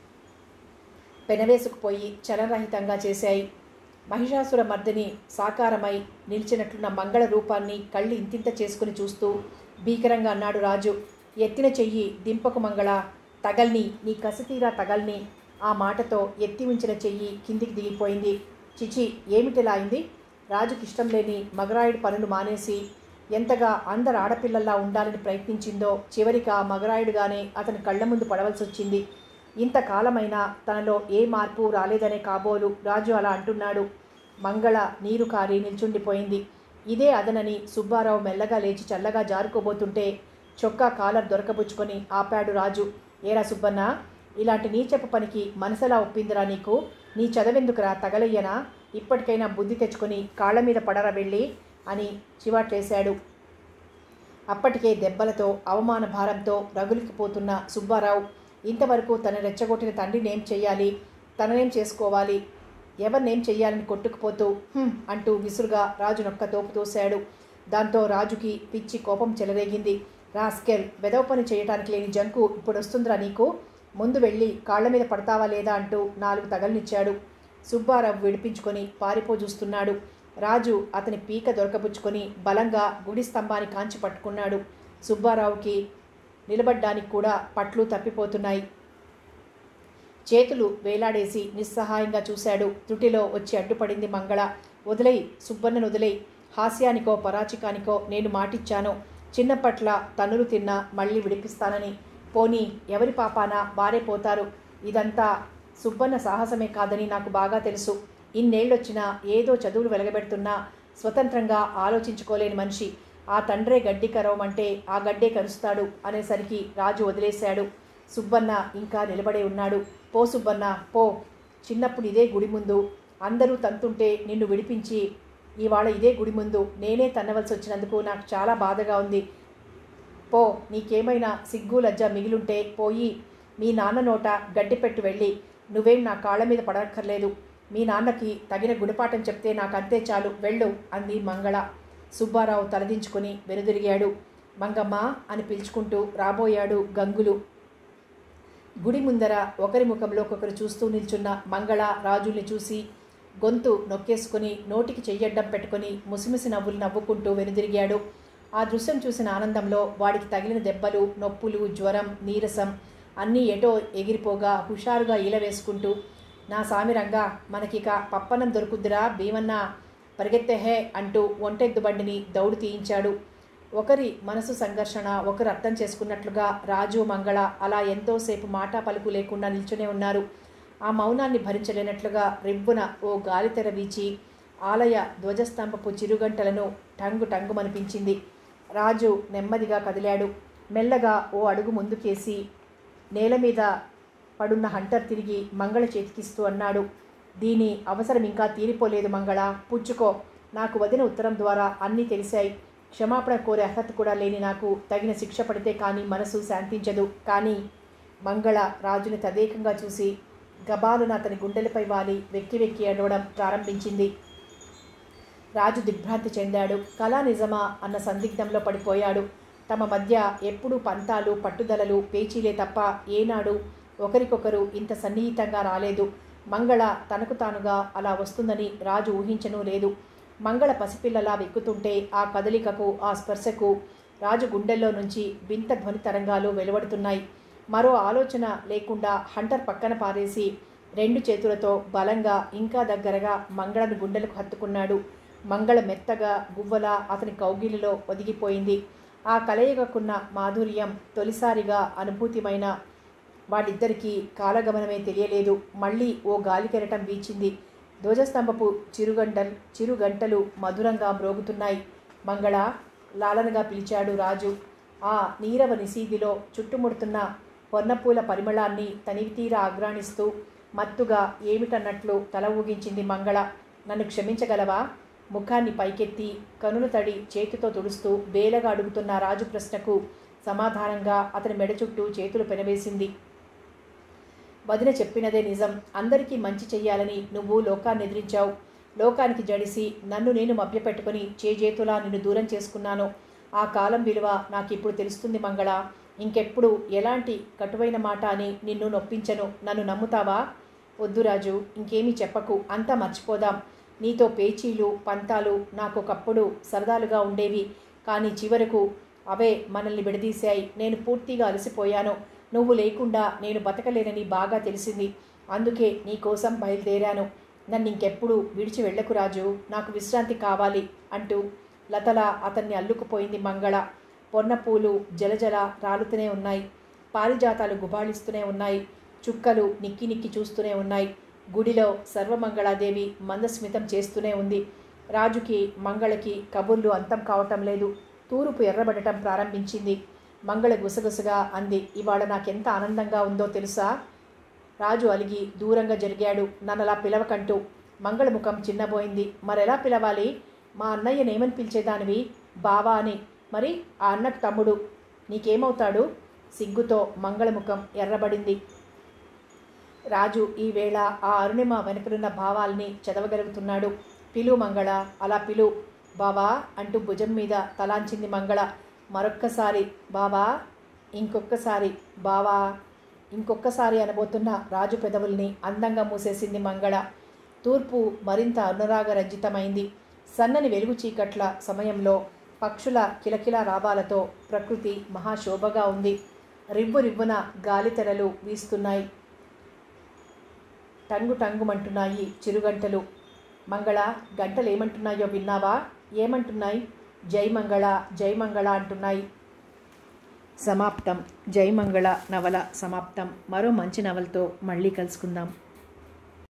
పెనవేసుకుపోయి చలనరహితంగా చేశాయి మహిషాసుర మర్దిని సాకారమై నిలిచినట్లున్న మంగళ రూపాన్ని కళ్ళు ఇంతింత చేసుకుని చూస్తూ భీకరంగా అన్నాడు రాజు ఎత్తిన చెయ్యి దింపకు మంగళ తగల్ని నీ కసితీరా తగల్ని ఆ మాటతో ఎత్తి ఉంచిన చెయ్యి కిందికి దిగిపోయింది చిచి ఏమిటిలా అయింది రాజుకి ఇష్టం లేని మగరాయుడు పనులు మానేసి ఎంతగా అందరు ఆడపిల్లల్లా ఉండాలని ప్రయత్నించిందో చివరికి ఆ మగరాయుడుగానే అతని కళ్ళ ముందు పడవలసి వచ్చింది ఇంతకాలమైనా తనలో ఏ మార్పు రాలేదనే కాబోలు రాజు అలా అంటున్నాడు మంగళ నీరు కారి నిల్చుండిపోయింది ఇదే అదనని సుబ్బారావు మెల్లగా లేచి చల్లగా జారుకోబోతుంటే చొక్కా కాలర్ దొరకబుచ్చుకొని ఆపాడు రాజు ఏరా సుబ్బన్న ఇలాంటి నీచపు పనికి మనసలా ఒప్పిందిరా నీకు నీ చదవెందుకురా తగలయ్యనా ఇప్పటికైనా బుద్ధి తెచ్చుకొని కాళ్ళ మీద పడరా వెళ్ళి అని చివాట్లేశాడు అప్పటికే దెబ్బలతో అవమాన భారంతో రగులికిపోతున్న సుబ్బారావు ఇంతవరకు తన రెచ్చగొట్టిన తండ్రినేం చెయ్యాలి తననేం చేసుకోవాలి ఎవరినేం చెయ్యాలని కొట్టుకుపోతూ "హుం" అంటూ విసురుగా రాజు నొక్క తోపు తోశాడు దాంతో రాజుకి పిచ్చి కోపం చెలరేగింది రాస్కెల్ వెదవ పని చేయటానికి లేని జంకు ఇప్పుడు వస్తుందిరా నీకు ముందు వెళ్ళి కాళ్ళ మీద పడతావా లేదా అంటూ నాలుగు తగలనిచ్చాడు సుబ్బారావు విడిపించుకొని పారిపో చూస్తున్నాడు రాజు అతని పీక దొరకబుచ్చుకొని బలంగా గుడి స్తంభాన్ని కాంచి పట్టుకున్నాడు సుబ్బారావుకి నిలబడ్డానికి కూడా పట్లు తప్పిపోతున్నాయి చేతులు వేలాడేసి నిస్సహాయంగా చూశాడు త్రుటిలో వచ్చి అడ్డుపడింది మంగళ వదిలై సుబ్బన్నను వదిలై హాస్యానికో పరాచికానికో నేను మాటిచ్చాను చిన్నపట్ల తన్నులు తిన్నా మళ్ళీ విడిపిస్తానని పోనీ ఎవరి పాపాన వారే పోతారు ఇదంతా సుబ్బన్న సాహసమే కాదని నాకు బాగా తెలుసు ఇన్నేళ్ళొచ్చినా ఏదో చదువులు వెలగబెడుతున్నా స్వతంత్రంగా ఆలోచించుకోలేని మనిషి ఆ తండ్రే గడ్డి కరవమంటే ఆ గడ్డే కరుస్తాడు అనేసరికి రాజు వదిలేశాడు సుబ్బన్న ఇంకా నిలబడే ఉన్నాడు పో సుబ్బన్న పో చిన్నప్పుడు ఇదే గుడి ముందు అందరూ తంతుంటే నిన్ను విడిపించి ఇవాళ ఇదే గుడి ముందు నేనే తన్నవలసి వచ్చినందుకు నాకు చాలా బాధగా ఉంది పో నీకేమైనా సిగ్గు లజ్జ మిగిలుంటే పోయి మీ నాన్న నోట గడ్డి పెట్టు వెళ్ళి నువ్వేం నా కాళ్ళ మీద పడక్కర్లేదు మీ నాన్నకి తగిన గుణపాఠం చెప్తే నాకు అంతే చాలు వెళ్ళు అంది మంగళ సుబ్బారావు తలదించుకొని వెనుదిరిగాడు మంగమ్మ అని పిలుచుకుంటూ రాబోయాడు గంగులు గుడి ముందర ఒకరి ముఖంలో ఒకరు చూస్తూ నిల్చున్న మంగళ రాజుల్ని చూసి గొంతు నొక్కేసుకుని నోటికి చెయ్యడ్డం పెట్టుకొని ముసిముసి నవ్వులు నవ్వుకుంటూ వెనుదిరిగాడు ఆ దృశ్యం చూసిన ఆనందంలో వాడికి తగిలిన దెబ్బలు నొప్పులు జ్వరం నీరసం అన్నీ ఎటో ఎగిరిపోగా హుషారుగా ఈల వేసుకుంటూ నా సామిరంగా మనకిక పప్పనం దొరుకుద్దిరా భీమన్న పరిగెత్తెహే అంటూ ఒంటెద్దు బండిని దౌడు తీయించాడు ఒకరి మనసు సంఘర్షణ ఒకరు అర్థం చేసుకున్నట్లుగా రాజు మంగళ అలా ఎంతోసేపు మాట పలుకు లేకుండా నిల్చునే ఉన్నారు ఆ మౌనాన్ని భరించలేనట్లుగా రిబ్బున ఓ గాలితెర వీచి ఆలయ ధ్వజస్తంభపు చిరుగంటలను టంగు టంగుమనిపించింది రాజు నెమ్మదిగా కదిలాడు మెల్లగా ఓ అడుగు ముందుకేసి నేల మీద పడున్న హంటర్ తిరిగి మంగళ చేతికిస్తూ అన్నాడు దీని అవసరం ఇంకా తీరిపోలేదు మంగళ పుచ్చుకో నాకు వదిన ఉత్తరం ద్వారా అన్నీ తెలిసాయి క్షమాపణ కోరే అర్హత కూడా లేని నాకు తగిన శిక్ష పడితే కానీ మనసు శాంతించదు కానీ మంగళ రాజుని తదేకంగా చూసి గబాలున అతని గుండెలపై వాలి వెక్కి వెక్కి ఏడవడం ప్రారంభించింది రాజు దిగ్భ్రాంతి చెందాడు కళా నిజమా అన్న సందిగ్ధంలో పడిపోయాడు తమ మధ్య ఎప్పుడూ పంతాలు పట్టుదలలు పేచీలే తప్ప ఏనాడు ఒకరికొకరు ఇంత సన్నిహితంగా రాలేదు మంగళ తనకు తానుగా అలా వస్తుందని రాజు ఊహించనూ లేదు మంగళ పసిపిల్లలా వెక్కుతుంటే ఆ కదలికకు ఆ స్పర్శకు రాజు గుండెల్లో నుంచి వింత ధ్వని తరంగాలు వెలువడుతున్నాయి మరో ఆలోచన లేకుండా హంటర్ పక్కన పారేసి రెండు చేతులతో బలంగా ఇంకా దగ్గరగా మంగళను గుండెలకు హత్తుకున్నాడు మంగళ మెత్తగా గువ్వలా అతని కౌగిలిలో ఒదిగిపోయింది ఆ కలయికకున్న మాధుర్యం తొలిసారిగా అనుభూతిమైన వాళ్ళిద్దరికీ కాలగమనమే తెలియలేదు మళ్ళీ ఓ గాలి కెరటం వీచింది ధ్వజస్తంభపు చిరుగంటలు చిరుగంటలు మధురంగా మ్రోగుతున్నాయి మంగళ లాలనగా పిలిచాడు రాజు ఆ నీరవ నిసీదిలో చుట్టుముడుతున్న పొన్నపూల పరిమళాన్ని తనివితీర ఆగ్రాణిస్తూ మత్తుగా ఏమిటన్నట్లు తల ఊగించింది మంగళ నన్ను క్షమించగలవా ముఖాన్ని పైకెత్తి కనులు తడి చేతితో తుడుస్తూ బేలగా అడుగుతున్న రాజు ప్రశ్నకు సమాధానంగా అతని మెడ చుట్టూ చేతులు పెనవేసింది వదిన చెప్పినదే నిజం అందరికీ మంచి చెయ్యాలని నువ్వు లోకాన్ని ఎదిరించావు లోకానికి జడిసి నన్ను నేను మభ్యపెట్టుకుని చేజేతులా నిన్ను దూరం చేసుకున్నాను ఆ కాలం విలువ నాకు ఇప్పుడు తెలుస్తుంది మంగళ ఇంకెప్పుడు ఎలాంటి కటువైన మాట అని నిన్ను నొప్పించను నన్ను నమ్ముతావా వద్దు రాజు ఇంకేమీ చెప్పకు అంతా మర్చిపోదాం నీతో పేచీలు పంతాలు నాకు ఒకప్పుడు సరదాలుగా ఉండేవి కానీ చివరకు అవే మనల్ని విడదీశాయి నేను పూర్తిగా అలసిపోయాను నువ్వు లేకుండా నేను బతకలేనని బాగా తెలిసింది అందుకే నీ కోసం బయలుదేరాను నన్ను ఇంకెప్పుడు విడిచి వెళ్ళకు రాజు నాకు విశ్రాంతి కావాలి అంటూ లతల అతన్ని అల్లుకుపోయింది మంగళ పొన్నపూలు జలజల రాలుతూనే ఉన్నాయి పారిజాతాలు గుబాళిస్తూనే ఉన్నాయి చుక్కలు నిక్కి నిక్కి చూస్తూనే ఉన్నాయి గుడిలో సర్వమంగళాదేవి మందస్మితం చేస్తూనే ఉంది రాజుకి మంగళకి కబుర్లు అంతం కావటం లేదు తూర్పు ఎర్రబడటం ప్రారంభించింది మంగళ గుసగుసగా అంది ఇవాళ నాకెంత ఆనందంగా ఉందో తెలుసా రాజు అలిగి దూరంగా జరిగాడు నన్నలా పిలవకంటూ మంగళ ముఖం చిన్నబోయింది మరెలా పిలవాలి మా అన్నయ్యనేమని పిలిచేదానివి బావా అని మరి ఆ అన్నకు తమ్ముడు నీకేమవుతాడు సిగ్గుతో మంగళముఖం ఎర్రబడింది రాజు ఈవేళ ఆ అరుణిమ వెనుకలున్న భావాల్ని చదవగలుగుతున్నాడు పిలు మంగళ అలా పిలు బావా అంటూ భుజం మీద తలాంచింది మంగళ మరొక్కసారి బావా ఇంకొక్కసారి బావా ఇంకొక్కసారి అనబోతున్న రాజు పెదవుల్ని అందంగా మూసేసింది మంగళ తూర్పు మరింత అనురాగ రంజితమైంది సన్నని వెలుగు చీకట్ల సమయంలో పక్షుల కిలకిల రావాలతో ప్రకృతి మహాశోభగా ఉంది రివ్వు రివ్వున గాలితెరలు వీస్తున్నాయి టంగు టంగుమంటున్నాయి చిరుగంటలు మంగళ గంటలు ఏమంటున్నాయో విన్నావా ఏమంటున్నాయి జై మంగళ జై మంగళ అంటున్నాయి సమాప్తం జై మంగళ నవల సమాప్తం మరో మంచి నవలతో మళ్ళీ కలుసుకుందాం